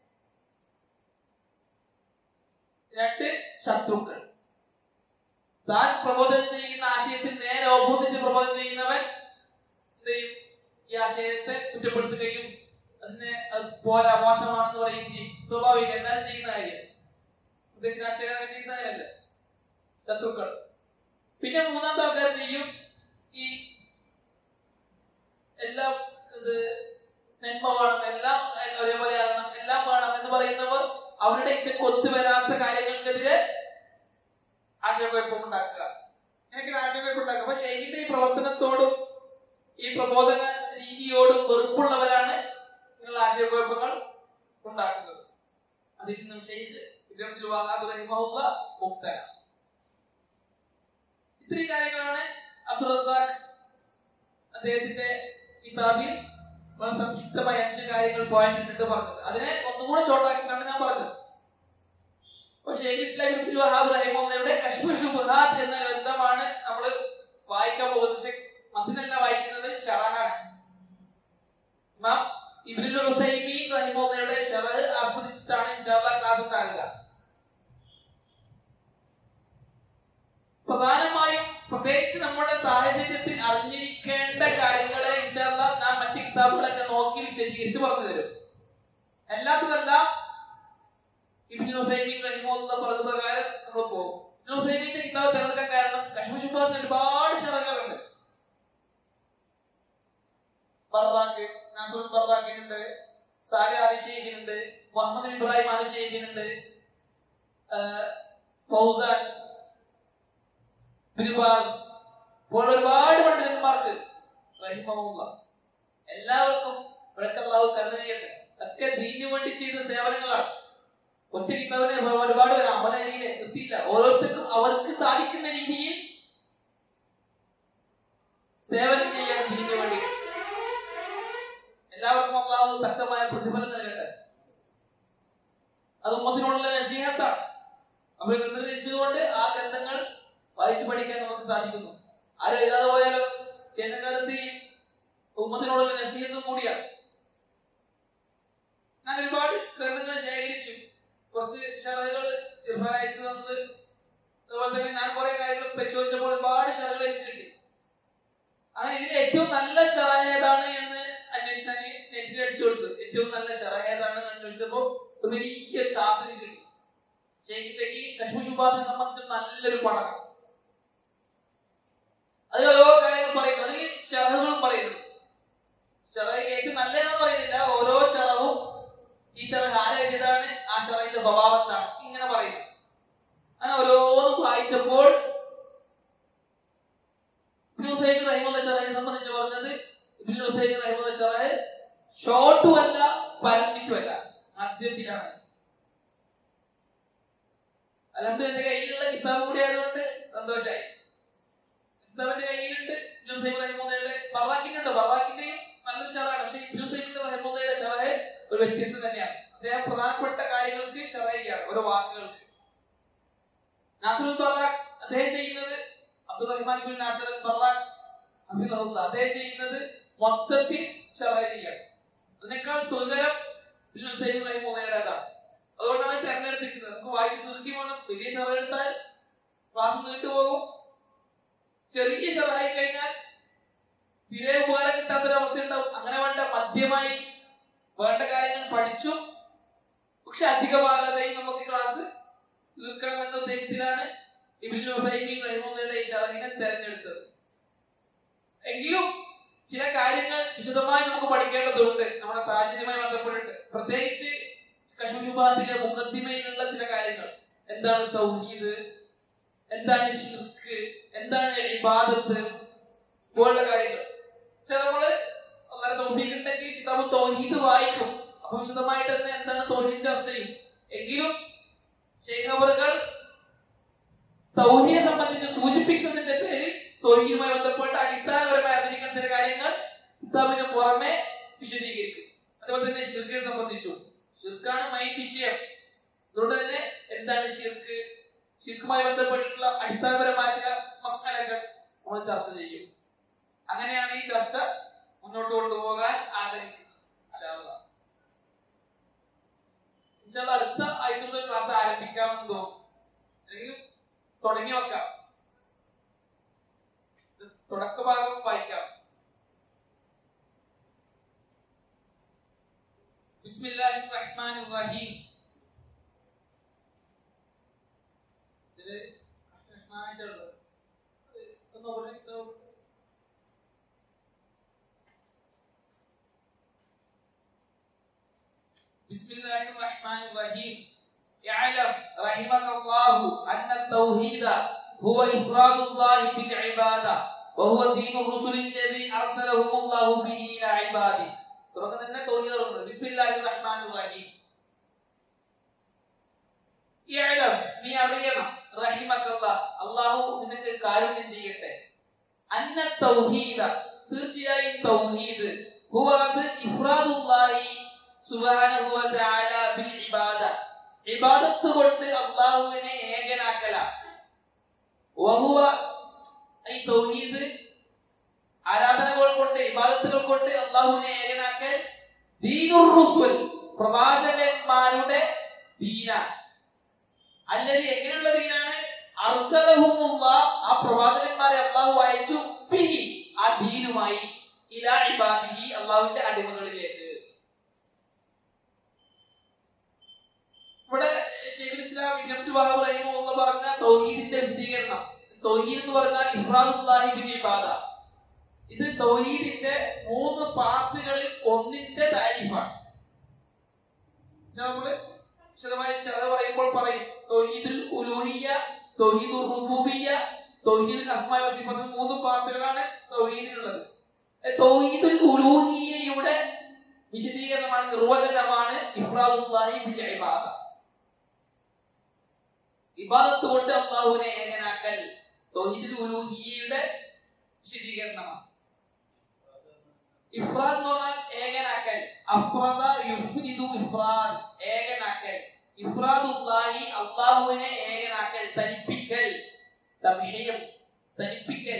രണ്ട് ശത്രുക്കൾ താൻ പ്രബോധനം ചെയ്യുന്ന ആശയത്തിന് നേരെ ഓപ്പോസിറ്റ് പ്രബോധനം ചെയ്യുന്നവൻ എന്ത് ചെയ്യും ഈ ആശയത്തെ കുറ്റപ്പെടുത്തുകയും അതിനെ അത് പോരാ മോശമാണെന്ന് പറയുകയും ചെയ്യും സ്വാഭാവികം എല്ലാവരും ചെയ്യുന്ന കാര്യം പ്രത്യേകിച്ച് രാഷ്ട്രീയക്കാരൊക്കെ ചെയ്യുന്ന കാര്യമല്ല ശത്രുക്കൾ പിന്നെ മൂന്നാമത്തെ ആൾക്കാർ ചെയ്യും ഈ എല്ലാം ഇത് നന്മ വേണം എല്ലാം ഒരേപോലെ ആകണം എല്ലാം വേണം എന്ന് പറയുന്നവർ അവരുടെ ഇച്ഛക്ക് ഒത്തുവരാത്ത കാര്യങ്ങൾക്കെതിരെ ആശയക്കുഴപ്പം ഉണ്ടാക്കുക ഇങ്ങനെയൊക്കെ ആശയക്കുഴപ്പം ഉണ്ടാക്കുക അപ്പൊ ഷെയ്ഖിന്റെ ഈ പ്രവർത്തനത്തോടും ഈ പ്രബോധന രീതിയോടും വെറുപ്പുള്ളവരാണ് ഇങ്ങനെയുള്ള ആശയക്കുഴപ്പങ്ങൾ ഉണ്ടാക്കുന്നത് അതിൽ നിന്നും ഷെയ്ഖ് ഇബ്നു അബ്ദുൽ വഹാബ് റഹിമഹുള്ള മുക്തനാണ് ഇത്രയും കാര്യങ്ങളാണ് അബ്ദുൾ റസാഖ് അദ്ദേഹത്തിന്റെ കിതാബിൽ വളരെ സംക്ഷിപ്തമായി അഞ്ച് കാര്യങ്ങൾ പോയിന്റ് ഇട്ടിട്ട് പറഞ്ഞത് അതിനെ ഒന്നുകൂടെ ഷോർട്ട് ആക്കിയിട്ടാണ് ഞാൻ പറഞ്ഞത് അപ്പൊ ഷെയ്ഖ് ഇസ്ലാം ഇബ്നുൽ വഹാബ് റഹിമഹുള്ളയുടെ കശ്മ ശുബ്ഹാത്ത് എന്ന ഗ്രന്ഥമാണ് നമ്മൾ വായിക്കാൻ പോകുന്നത് പക്ഷെ മത്തിനല്ല വായിക്കുന്നത് ഷറഹാണ് ഇമാം ഇബ്നുൽ ഉസൈമീൻ റഹിമഹുള്ളയുടെ ഷറഹ് ആസ്വദിച്ചിട്ടാണ് ഇൻഷാല്ലാ ക്ലാസ് ഉണ്ടാകുക പ്രധാനമായും പ്രത്യേകിച്ച് നമ്മുടെ സാഹചര്യത്തിൽ അറിഞ്ഞിരിക്കേണ്ട കാര്യങ്ങളെ ഇൻഷാല്ല ഞാൻ മറ്റു കിതാബുകളൊക്കെ നോക്കി വിശദീകരിച്ച് പറഞ്ഞു തരും അല്ലാത്തതെല്ലാം ഇബ്നു ഹുസൈമീൻ റഹിമുള്ള പറഞ്ഞ പ്രകാരം നമ്മൾ പോകും ഇബ്നു ഹുസൈമീന്റെ കിതാബ് തിരഞ്ഞെടുക്കാൻ കാരണം കശ്മീർ ശുഭാത്തിന് ഒരുപാട് ഷറകളുണ്ട് ബർറാക്ക് നാസുൽ ബർറാക്കിനുണ്ട് സാല അലി ഷെയ്ഖിനുണ്ട് മുഹമ്മദ് ഇബ്രാഹിം അലി ഷെയ്ഖിനുണ്ട് ഫൗസാൻ ബിനുബാസ് പോലുള്ള ഒരുപാട് പണ്ഡിതന്മാർക്ക് റഹിമഹുള്ള എല്ലാവർക്കും ഇവരൊക്കെല്ലാവും കരുണ ചെയ്യട്ടെ ഒക്കെ ദീനു വേണ്ടി ചെയ്ത സേവനങ്ങളാണ് ഒറ്റ കിട്ടാവിനെ ഒരുപാട് പേര് അവരുടെ രീതിയിൽ എത്തിയില്ല ഓരോരുത്തർക്കും അവർക്ക് സാധിക്കുന്ന രീതിയിൽ സേവനം ചെയ്യാൻ ദീനു വേണ്ടി എല്ലാവർക്കും അള്ളാഹു തക്കമായ പ്രതിഫലം നൽകട്ടെ അത് ഉമ്മത്തിനോടുള്ള നസീഹത്താണ് അവർ ഗ്രന്ഥം രചിച്ചതുകൊണ്ട് ആ ഗ്രന്ഥങ്ങൾ വായിച്ചു പഠിക്കാൻ നമുക്ക് സാധിക്കുന്നു ആരും എഴുതാതെ പോയാലോ ശേഷകാലത്ത് ഈ ഉമ്മത്തിനോടുള്ള നസീഹത്തും കൂടിയാണ് ഞാൻ ഒരുപാട് ഗ്രന്ഥങ്ങൾ ശേഖരിച്ചു കുറച്ച് ഷറകൾ ഇർഫാൻ അയച്ചു തന്നത് അതുപോലെ തന്നെ ഞാൻ കുറെ കാര്യങ്ങൾ പരിശോധിച്ചപ്പോൾ ഒരുപാട് ഷറകൾ എനിക്ക് കിട്ടി അങ്ങനെ ഇതിൽ ഏറ്റവും നല്ല ഷറ ഏതാണ് എന്ന് അന്വേഷിച്ചാൽ നെറ്റിൽ അടിച്ചു കൊടുത്തു ഏറ്റവും നല്ല ഷറ ഏതാണ് എന്ന് അന്വേഷിച്ചപ്പോൾ ഒരു വലിയ ചാർട്ടിന് കിട്ടി ഷെയ്ഖിന്റെ ഈ കശ്മീർ ശുഭാസിനെ സംബന്ധിച്ച് നല്ലൊരു പഠനം അതിൽ ഓരോ കാര്യങ്ങൾ പറയുന്നു അതിൽ ഷറഹുകളും പറയുന്നു ഷറഹ് ഏറ്റവും നല്ലതെന്ന് പറയുന്നില്ല ഓരോ ഷറഹും ഈ ഷറഹ് ആരെഴുതിയതാണ് ആ ഷറഹിന്റെ സ്വഭാവം എന്താണ് ഇങ്ങനെ പറയുന്നു അങ്ങനെ ഓരോന്നും വായിച്ചപ്പോൾ ഇബ്നു ഹുസൈൻ റഹിമുള്ള ഷറഹിനെ സംബന്ധിച്ച് പറഞ്ഞത് ഇബ്നു ഹുസൈൻ റഹിമുള്ള ഷറഹ് ഷോർട്ടുമല്ല പരന്നിട്ടുമല്ല മധ്യത്തിലാണ് അലഹമ്മദ് എന്റെ കയ്യിലുള്ള കിതാബ് കൂടി ആയതുകൊണ്ട് സന്തോഷമായി ഇതവന്റെ കയ്യിലുണ്ട് ഇബ്നു സൈബ് റഹിമുള്ളയുടെ ബറാക്കിന്റെ ബറാക്കിന്റെയും നല്ല ഷറാണ് പക്ഷേ ഇബ്നു സൈബിന്റെ റഹിമുള്ളയുടെ ഷറഹ് ഒരു വ്യത്യസ്തം തന്നെയാണ് അദ്ദേഹം പ്രധാനപ്പെട്ട കാര്യങ്ങൾക്ക് ഷറയ്ക്കാണ് ഓരോ വാക്കുകൾക്ക് നാസറുൽ ബറാഖ് അദ്ദേഹം ചെയ്യുന്നത് Abdurrahman bin Nasser al Barrak ഹഫിദഹുല്ലാ അദ്ദേഹം ചെയ്യുന്നത് മൊത്തത്തിൽ ഷറഹ് ചെയ്യാണ് അതിനേക്കാൾ സുന്ദരം ഇബ്നു സൈബ് റഹിമുള്ളയുടേതാണ് അതുകൊണ്ടാണ് തെരഞ്ഞെടുത്തിരിക്കുന്നത് നമുക്ക് വായിച്ച് നിർത്തി വേണം വലിയ ഷറഹ് എടുത്താൽ ക്ലാസ് നീട്ടുപോകും ചെറിയ ഷറായി കഴിഞ്ഞാൽ തീരെ ഉപകാരം കിട്ടാത്തൊരവസ്ഥ ഉണ്ടാവും അങ്ങനെ വേണ്ട മധ്യമായി വേണ്ട കാര്യങ്ങൾ പഠിച്ചു പക്ഷെ അധികമാകാതെയും നമുക്ക് ക്ലാസ് തീർക്കണം എന്ന ഉദ്ദേശത്തിലാണ് ഇബിൻ ഹുസൈമീൻ റഹിമുള്ളയുടെ ഈ ഷറഹിനെ തെരഞ്ഞെടുത്തത് എങ്കിലും ചില കാര്യങ്ങൾ വിശദമായി നമുക്ക് പഠിക്കേണ്ടതുണ്ട് നമ്മുടെ സാഹചര്യവുമായി ബന്ധപ്പെട്ടിട്ട് പ്രത്യേകിച്ച് കശുഷുബാത്തിലെ മുഖദ്ദിമയിലുള്ള ചില കാര്യങ്ങൾ എന്താണ് തൗഹീദ് എന്താണ് ഷിർക്ക് എന്താണ് ഇബാദത്ത് പോലുള്ള കാര്യങ്ങൾ പക്ഷെ നമ്മള് വളരെ തൗഫീഖ് ഉണ്ടെങ്കിൽ കിതാബ് തൗഹീദ് വായിക്കും അപ്പൊ വിശദമായിട്ട് തന്നെ എന്താണ് തൗഹീദ് ചർച്ച ചെയ്യും എങ്കിലും ഷെയ്ഖ് അവറുകൾ തൗഹീദിനെ സംബന്ധിച്ച് സൂചിപ്പിക്കുന്നതിന്റെ പേരിൽ തൗഹീദുമായി ബന്ധപ്പെട്ട് അടിസ്ഥാനപരമായി അറിഞ്ഞിരിക്കുന്ന ചില കാര്യങ്ങൾ കിതാബിന് പുറമെ വിശദീകരിക്കും അതുപോലെ തന്നെ ഷിർക്കിനെ സംബന്ധിച്ചു ഷിർക്കാണ് മെയിൻ വിഷയം അതുകൊണ്ട് തന്നെ എന്താണ് ഷിർക്ക് ഷിർക്കുമായി ബന്ധപ്പെട്ടിട്ടുള്ള അടിസ്ഥാനപരമായ ചില മസാലകൾ നമ്മൾ ചർച്ച ചെയ്യും അങ്ങനെയാണ് ഈ ചർച്ച മുന്നോട്ട് കൊണ്ടുപോകാൻ ആഗ്രഹിക്കുന്നത് ഇൻഷാ അല്ലാ. ഇൻഷാ അല്ലാ അടുത്ത ആഴ്ച മുതൽ ക്ലാസ് ആരംഭിക്കാമെന്ന് തോന്നും അല്ലെങ്കിൽ തുടങ്ങി വെക്കാം ഇത് തുടക്ക ഭാഗം വായിക്കാം ബിസ്മില്ലാഹിർ റഹ്മാനിർ റഹീം ഇതില് കൃഷ്ണായിട്ടുള്ളത് ഒന്ന് പറഞ്ഞു بسم الله الرحمن الرحيم اعلم رحمك الله أن التوحيد هو إفراد الله بالعبادة وهو دين الرسل الذي أرسلهم الله به إلى عباده തുടക്കത്തിൽ തൗഹീദ് തുടങ്ങുന്നത് ബിസ്മില്ലാഹിർ റഹ്മാനിർ റഹീം ഇഅലം നീ അറിയണം റഹിമക്കല്ലാഹ് അല്ലാഹു നിനക്ക് കാരുണ്യം ചെയ്യട്ടെ അന്ന തൗഹീദ തീർച്ചയായും തൗഹീദ് ഹുവ അത് ഇഫ്രാദുല്ലാഹി സുബ്ഹാനഹു വ തആല ബിൽ ഇബാദ ഇബാദത്ത് കൊണ്ട് അല്ലാഹുവിനെ ഏകനാക്കല വഹുവ ഈ തൗഹീദ് ആരാധനകൾ കൊണ്ട് ഇബാദത്തുകൾ കൊണ്ട് അള്ളാഹുവിനെ ഏകനാക്കൽ ദീനുർ റുസുൽ പ്രവാചകന്മാരുടെ ദീന അല്ലെങ്കിൽ എങ്ങനെയുള്ള ദീനാണ് അർസലഹുമുള്ള ആ പ്രവാചകന്മാരെ അള്ളാഹു അയച്ചു ബിഹി ആ ദീനുമായി ഇലാ ഇബാദിഹി അള്ളാഹുവിന്റെ അടിമകളിലേക്ക് ഇവിടെ ഷെയ്ഖുൽ ഇസ്ലാം ഇബ്നു അബ്ദുൽ വഹാബ് റഹിമഹുള്ള പറഞ്ഞ തൗഹീദിന്റെ വിശദീകരണം തൗഹീദ് എന്ന് പറഞ്ഞാൽ ഇഫ്രാദുല്ലാഹി ബിൽ ഇബാദ ഇത് തൗഹീദിന്റെ മൂന്ന് പാർട്ടുകളിൽ ഒന്നിന്റെ താരിഫാണ് നമ്മള് വിശദമായി ശത പറയുമ്പോൾ പറയും തൗഹീദുൽ ഉലൂഹിയ തൗഹീദുൽ റുബൂബിയ തൗഹീദുൽ അസ്മായ വസിഫത്ത് മൂന്ന് പാർട്ടുകളാണ് തൗഹീദിനുള്ളത് തൗഹീദുൽ ഉലൂഹിയയുടെ വിശദീകരണമാണ് നിർവചനമാണ് ഇഫ്രാദുല്ലാഹി ബിൽ ഇബാദ ഇബാദത്ത് കൊണ്ട് അള്ളാഹുവിനെ ഏകനാക്കൽ തൗഹീദുൽ ഉലൂഹിയയുടെ വിശദീകരണമാണ് ഇഫ്രാദ് എന്ന് പറഞ്ഞാൽ ഏകനാക്കൽ അഫ്രദ യുഫ്രിദു ഇഫ്രാദ് ഏകനാക്കൽ ഇഫ്രാദുല്ലാഹി അള്ളാഹുവിനെ ഏകനാക്കൽ തനിപ്പിക്കൽ തംഹീം തനിപ്പിക്കൽ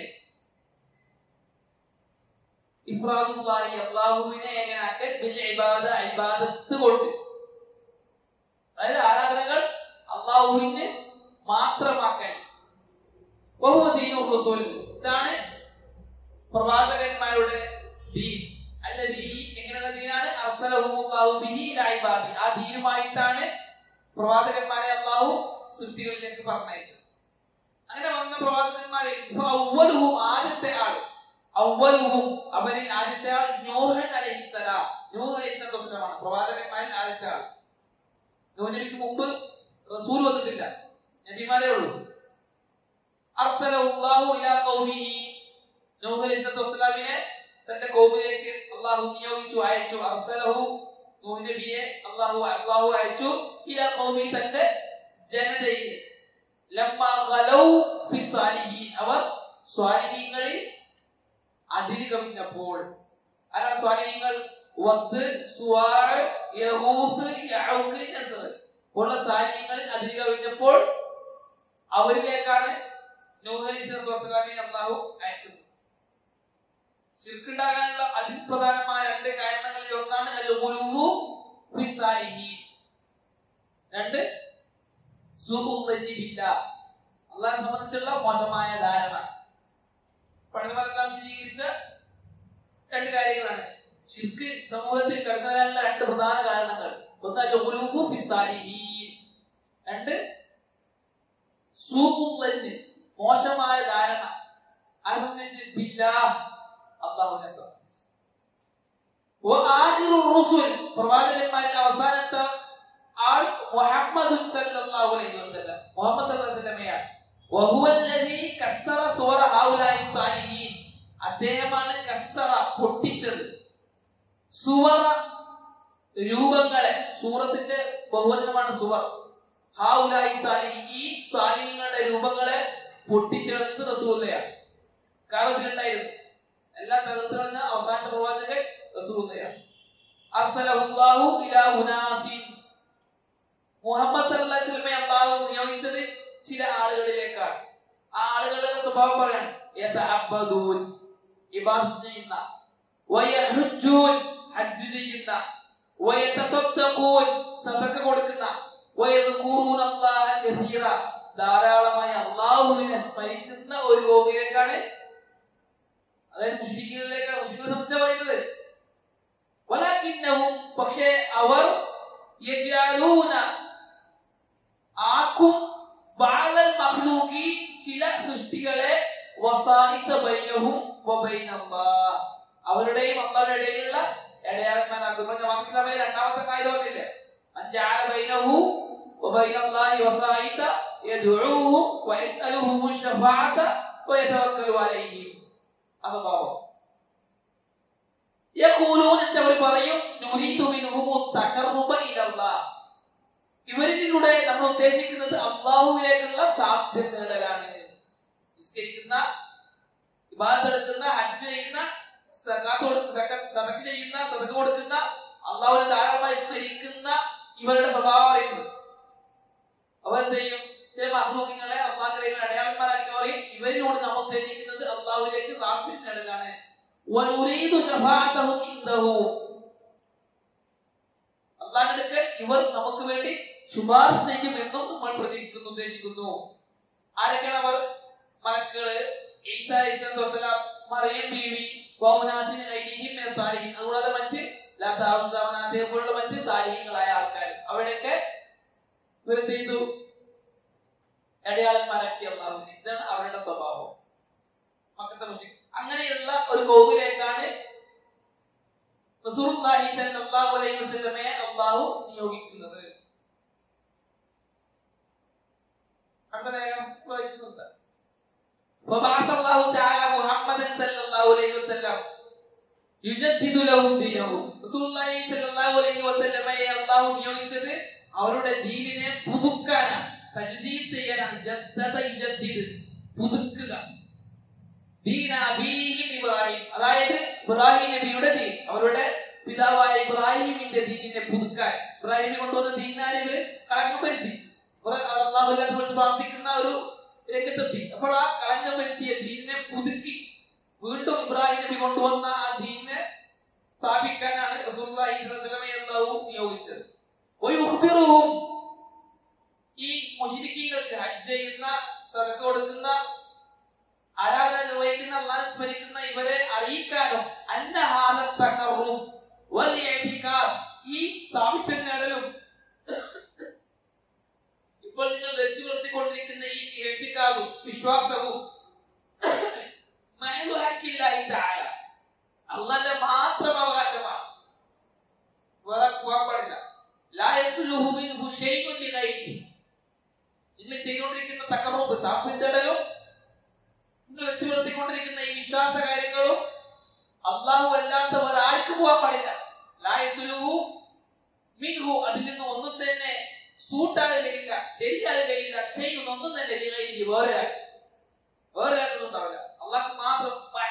ഇഫ്രാദുല്ലാഹി അള്ളാഹുവിനെ ഏകനാക്കൽ ബിൽ ഇബാദ ഇബാദത്ത് കൊണ്ട് അതായത് ആരാധനകൾ അള്ളാഹുവിന് മാത്രമാക്കൽ ബഹുവ ദീനുർ റസൂൽ ഇതാണ് പ്രവാചകന്മാരുടെ ദീൻ അല്ലദീ എങ്ങനെയുള്ള ദീനാണ് അർസലഹുമുല്ലാഹു ബിഹി ഇലാ ഇബാദി ആ ദീനുമായിട്ടാണ് പ്രവാചകന്മാരെ അള്ളാഹു സൃഷ്ടികളിലേക്ക് പറഞ്ഞയച്ചത് അങ്ങനെ വന്ന പ്രവാചകന്മാരെ ഇപ്പൊ അവലുഹും ആദ്യത്തെ ആൾ അവലുഹും അവരിൽ ആദ്യത്തെ ആൾ നോഹൻ അലൈഹിസ്സലാം നൂഹ് അലൈഹിസ്സലാത്തു വസ്സലാമാണ് പ്രവാചകന്മാരിൽ ആദ്യത്തെ ആൾ നൂഹ് നബിക്ക് മുമ്പ് റസൂൽ വന്നിട്ടില്ല നബിമാരേ ഉള്ളൂ അർസലഹുല്ലാഹു ഇലാ ഖൗമിഹി നൂഹ് അലൈഹിസ്സലാത്തു വസ്സലാമിനെ തന്റെ കോമിലേക്ക് അള്ളാഹു നിയോഗിച്ചു അയച്ചു അർസലഹു നൂഹ് നബിയെ അള്ളാഹു അള്ളാഹു അയച്ചു ഇലാ ഖൗമിഹി തന്റെ ജനതയിൽ ലമ്മ ഖലൗ ഫി സാലിഹീൻ അവർ സ്വാലിഹീങ്ങളിൽ അതിര് കവിഞ്ഞപ്പോൾ ആരാണ് സ്വാലിഹീങ്ങൾ വത്ത് സുവാർ യഹൂസ് യഊഖ് നസ്ർ ഉള്ള സാലിഹ്യങ്ങളിൽ അതിര് കവിഞ്ഞപ്പോൾ അവരിലേക്കാണ് നൂഹ് അലൈഹി സ്വലാത്തു വസ്സലാമിനെ അള്ളാഹു അയക്കുന്നത് ശിർക്കുണ്ടാകാനുള്ള അതിപ്രധാനമായ രണ്ട് കാരണങ്ങളിൽ ഒന്നാണ് അൽ ഗുലുവു ഫി സാലിഹീൻ രണ്ട് സുഉൽ ദന്നി ബില്ലാഹ് അള്ളാഹിനെ സംബന്ധിച്ചുള്ള മോശമായ ധാരണ പണ്ഡിതന്മാരെല്ലാം വിശദീകരിച്ച രണ്ട് കാര്യങ്ങളാണ് ഷിർക്ക് സമൂഹത്തിൽ കടന്നു വരാനുള്ള രണ്ട് പ്രധാന കാരണങ്ങൾ ഒന്ന് അൽ ഗുലുവു ഫി സാലിഹീൻ രണ്ട് സുഉൽ ദന്നി മോശമായ ധാരണ ആരെ സംബന്ധിച്ച് ബില്ലാഹ് അള്ളാഹുവിനെ സംബന്ധിച്ച് വആഖിറു റുസുൽ പ്രവാചകന്മാരിൽ അവസാനത്തെ ആൾ മുഹമ്മദ് സല്ലല്ലാഹു അലൈഹി വസല്ലം മുഹമ്മദ് സല്ലല്ലാഹു അലൈഹി വസല്ലമയാണ് വഹുവ അല്ലദീ കസ്സറ സൂറ ഹൗലായി സ്വാലിഹീൻ അദ്ദേഹമാണ് കസ്സറ പൊട്ടിച്ചത് സുവറ രൂപങ്ങളെ സൂറത്തിന്റെ ബഹുവചനമാണ് സുവർ ഹൗലായി സ്വാലിഹീൻ ഈ സ്വാലിഹീങ്ങളുടെ രൂപങ്ങളെ പൊട്ടിച്ചെടുത്ത് റസൂലയാണ് കാലത്തിലുണ്ടായിരുന്നു എല്ലാം തകർത്ത് കളഞ്ഞ അവസാന പ്രവാചകൻ റസൂലയാണ് അർസലഹുല്ലാഹു ഇലാ ഉനാസിൻ മുഹമ്മദ് സല്ലല്ലാഹു അലൈഹി വസല്ലമയെ അല്ലാഹു നിയോഗിച്ചത് ചില ആളുകളിലേക്കാണ് ആ ആളുകളുടെ സ്വഭാവം പറയാണ് യതഅബ്ബദൂൻ ഇബാദത്ത് ചെയ്യുന്ന വയഹുജ്ജൂൻ ഹജ്ജ് ചെയ്യുന്ന വയതസദ്ദഖൂൻ സദഖ കൊടുക്കുന്ന വയദ്കുറൂന അല്ലാഹ കസീറ ധാരാളമായി അള്ളാഹുവിനെ സ്മരിക്കുന്ന ഒരു ഗോപിയിലേക്കാണ് അതായത് മുസ്ലിങ്ങളിലേക്കാണ് മുസ്ലിങ്ങളെ സംബന്ധിച്ചാണ് പറയുന്നത് വലാകിന്നഹും പക്ഷേ അവർ യജാലൂന ആക്കും ബാലൽ മഖ്ലൂഖി ചില സൃഷ്ടികളെ വസായിത ബൈനഹും വബൈനല്ലാഹ് അവരുടെയും അള്ളാഹുടെ ഇടയിലുള്ള ഇടയാളന്മാരാക്കും ജമാഅത്ത് ഇസ്ലാമിലെ രണ്ടാമത്തെ കാര്യം പറഞ്ഞില്ലേ അഞ്ചാല ബൈനഹു വബൈനല്ലാഹി വസായിത യദ്ഉഹും വയസ്അലുഹും الشفاعة ويتوكل عليهم ആ സ്വഭാവം യഖൂലൂൻ എന്നവർ പറയും നുരീദു മിൻഹും തഖർറുബ ഇലല്ലാഹ് ഇവരിലൂടെ നമ്മൾ ഉദ്ദേശിക്കുന്നത് അള്ളാഹുവിലേക്കുള്ള സാധ്യത നേടലാണ് നിസ്കരിക്കുന്ന ഇബാദത്ത് എടുക്കുന്ന ഹജ്ജ് ചെയ്യുന്ന സകാത്ത് കൊടുക്കുന്ന സദക്ക് ചെയ്യുന്ന സദക്ക് കൊടുക്കുന്ന അള്ളാഹുവിനെ ധാരാളമായി സ്മരിക്കുന്ന ഇവരുടെ സ്വഭാവം അറിയുന്നത് അവർ എന്ത് ചെയ്യും ചില മഹ്ലൂക്കിങ്ങളെ അള്ളാഹുലേക്ക് അടയാളന്മാരാക്കി പറയും ഇവരിലൂടെ നാം ഉദ്ദേശിക്കുന്നത് അള്ളാഹുവിലേക്ക് സാധ്യത നേടലാണ് വനുരീദു ശഫാഅതഹും ഇൻദഹു അള്ളാഹിനടുക്കൽ ഇവർ നമുക്ക് വേണ്ടി ശുപാർശ ചെയ്യുമെന്നും നമ്മൾ പ്രതീക്ഷിക്കുന്നു ഉദ്ദേശിക്കുന്നു ആരൊക്കെയാണ് അവർ മലക്കുകള് ഈസ അലൈഹിസ്സലാത്തു വസ്സലാം മറിയം ബീവി വൗനാസിന് ഐതിഹ്യം മിന സാലിഹീൻ അതുകൂടാതെ മറ്റ് ലാത്താവുസാവനാത്തെ പോലുള്ള മറ്റ് സാലിഹീങ്ങളായ ആൾക്കാർ അവിടെയൊക്കെ ഇവരെന്ത് ചെയ്തു അടയാളന്മാരാക്കി അള്ളാഹുവിന് ഇതാണ് അവരുടെ സ്വഭാവം മക്കത്തെ മുസ്ലിം അങ്ങനെയുള്ള ഒരു കോവിലേക്കാണ് റസൂലുള്ളാഹി സ്വല്ലല്ലാഹു അലൈഹി വസല്ലമയെ അള്ളാഹു നിയോഗിക്കുന്നത് അടുത്ത വേഗം വായിക്കുന്നുണ്ട് فبعث الله تعالى محمدا صلى الله عليه وسلم يجدد لهم دينهم رسول الله صلى الله عليه വസല്ലമയെ അള്ളാഹു നിയോഗിച്ചത് അവരുടെ ദീനിനെ പുതുക്കാനാണ് തജ്ദീദ് ചെയ്യാനാണ് ജദ്ദദ യുജദ്ദിദ് പുതുക്കുക ദീന അബീഹിം ഇബ്രാഹിം അതായത് ഇബ്രാഹിം നബിയുടെ ദീൻ അവരുടെ പിതാവായ ഇബ്രാഹിമിന്റെ ദീനിനെ പുതുക്കാൻ ഇബ്രാഹിമിനെ കൊണ്ടുവന്ന ദീനാരെ ഇവര് കളങ്കം വരുത്തി അള്ളാഹുല്ലാത്ത വിളിച്ച് പ്രാർത്ഥിക്കുന്ന ഒരു രംഗത്തെത്തി അപ്പോൾ ആ കളങ്കം വരുത്തിയ ദീനിനെ പുതുക്കി വീണ്ടും ഇബ്രാഹിം നബി കൊണ്ടുവന്ന ആ ദീനിനെ സ്ഥാപിക്കാനാണ് റസൂലുള്ളാഹി സ്വല്ലല്ലാഹു അലൈഹി വസല്ലമയെ അല്ലാഹു നിയോഗിച്ചത് വയുഖ്ബിറുഹും ഈ മുശ്രിക്കീങ്ങൾക്ക് ഹജ്ജ് ചെയ്യുന്ന സദക്ക കൊടുക്കുന്ന ആരാധന നിർവഹിക്കുന്ന അള്ളാഹ് സ്മരിക്കുന്ന ഇവരെ അറിയിക്കാനും അന്നഹാദത്തഖറും വൽ ഇഅ്തികാദ് ഈ സാമിപ്യം നേടലും ഇപ്പോൾ നിങ്ങൾ വെച്ചു നിർത്തിക്കൊണ്ടിരിക്കുന്ന ഈ ഇഅ്തികാദും വിശ്വാസവും മഹദു ഹക്കില്ലാഹി തആല അള്ളാഹന്റെ മാത്രം അവകാശമാണ് വേറെ പോകാൻ പാടില്ല ലാ യസ്ലുഹു മിൻഹു ഷൈഉൻ ലിഗൈരി നിങ്ങൾ ചെയ്തുകൊണ്ടിരിക്കുന്ന തക്കറൂപ്പ് സാമ്യം തേടലും നിങ്ങൾ വെച്ച് പുലർത്തിക്കൊണ്ടിരിക്കുന്ന ഈ വിശ്വാസ കാര്യങ്ങളും അള്ളാഹു അല്ലാത്തവർ ആർക്കും പോകാൻ പാടില്ല ലായസുലുഹു മിൻഹു അതിൽ നിന്ന് ഒന്നും തന്നെ സൂട്ടാകുകയില്ല ശരിയാകുകയില്ല ഷെയ്യും ഒന്നും തന്നെ ലിഗൈരി വേറെ വേറെ ഉണ്ടാവില്ല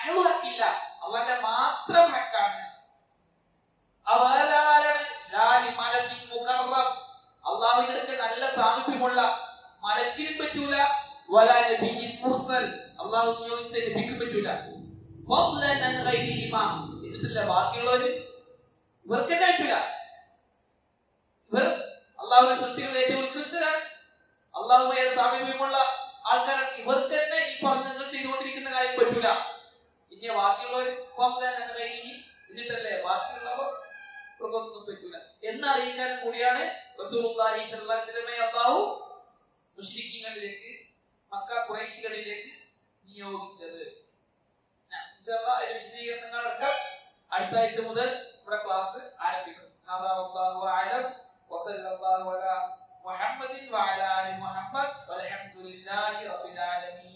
മഹളു ഹക്കില്ല അള്ളാന്റെ മാത്രം ഹക്കാണ് ആ വേറെ ആരാണ് ലാലി മലക്കിൻ മുഖറം അള്ളാഹുവിന്റെ അടുത്ത് നല്ല സാമീപ്യമുള്ള മലക്കിനും പറ്റൂല വല നബിയിൻ മുർസൽ അള്ളാഹു നിയോഗിച്ച നബിക്കും പറ്റൂല ഫദ്ലൻ അൻ ഗൈരിഹിമ എന്നിട്ടില്ല ബാക്കിയുള്ളവര് ഇവർക്ക് തന്നെ പറ്റൂല ഇവർ അള്ളാഹുവിന്റെ സൃഷ്ടികളിൽ ഏറ്റവും ഉത്കൃഷ്ടരാണ് അള്ളാഹുമായ സാമീപ്യമുള്ള ആൾക്കാരാണ് ഇവർക്ക് തന്നെ ഈ പറഞ്ഞ നിങ്ങൾ ചെയ്തുകൊണ്ടിരിക്കുന്ന കാര്യം പറ്റൂല ഇനി ബാക്കിയുള്ളവർ ഫദ്ലൻ അൻ ഗൈരിഹിം എന്നിട്ടല്ലേ ബാക്കിയുള്ളവർ ഇവർക്കൊന്നും പറ്റൂല എന്നറിയിക്കാൻ കൂടിയാണ് റസൂലുള്ളാഹി സ്വല്ലല്ലാഹു അലൈഹി വസല്ലമയെ അല്ലാഹു മുശ്രിക്കീങ്ങളിലേക്ക് മക്ക ഖുറൈശികളിലേക്ക് നിയോഗിച്ചത് ഞാൻ ഇൻഷാല്ലാ അതിന്റെ വിശദീകരണങ്ങൾ അടക്കം അടുത്ത ആഴ്ച മുതൽ നമ്മുടെ ക്ലാസ് ആരംഭിക്കും ഹദാ വല്ലാഹു അഅലം വസല്ലല്ലാഹു അലാ മുഹമ്മദിൻ വഅലാ ആലി മുഹമ്മദ് വൽഹംദുലില്ലാഹി റബ്ബിൽ ആലമീൻ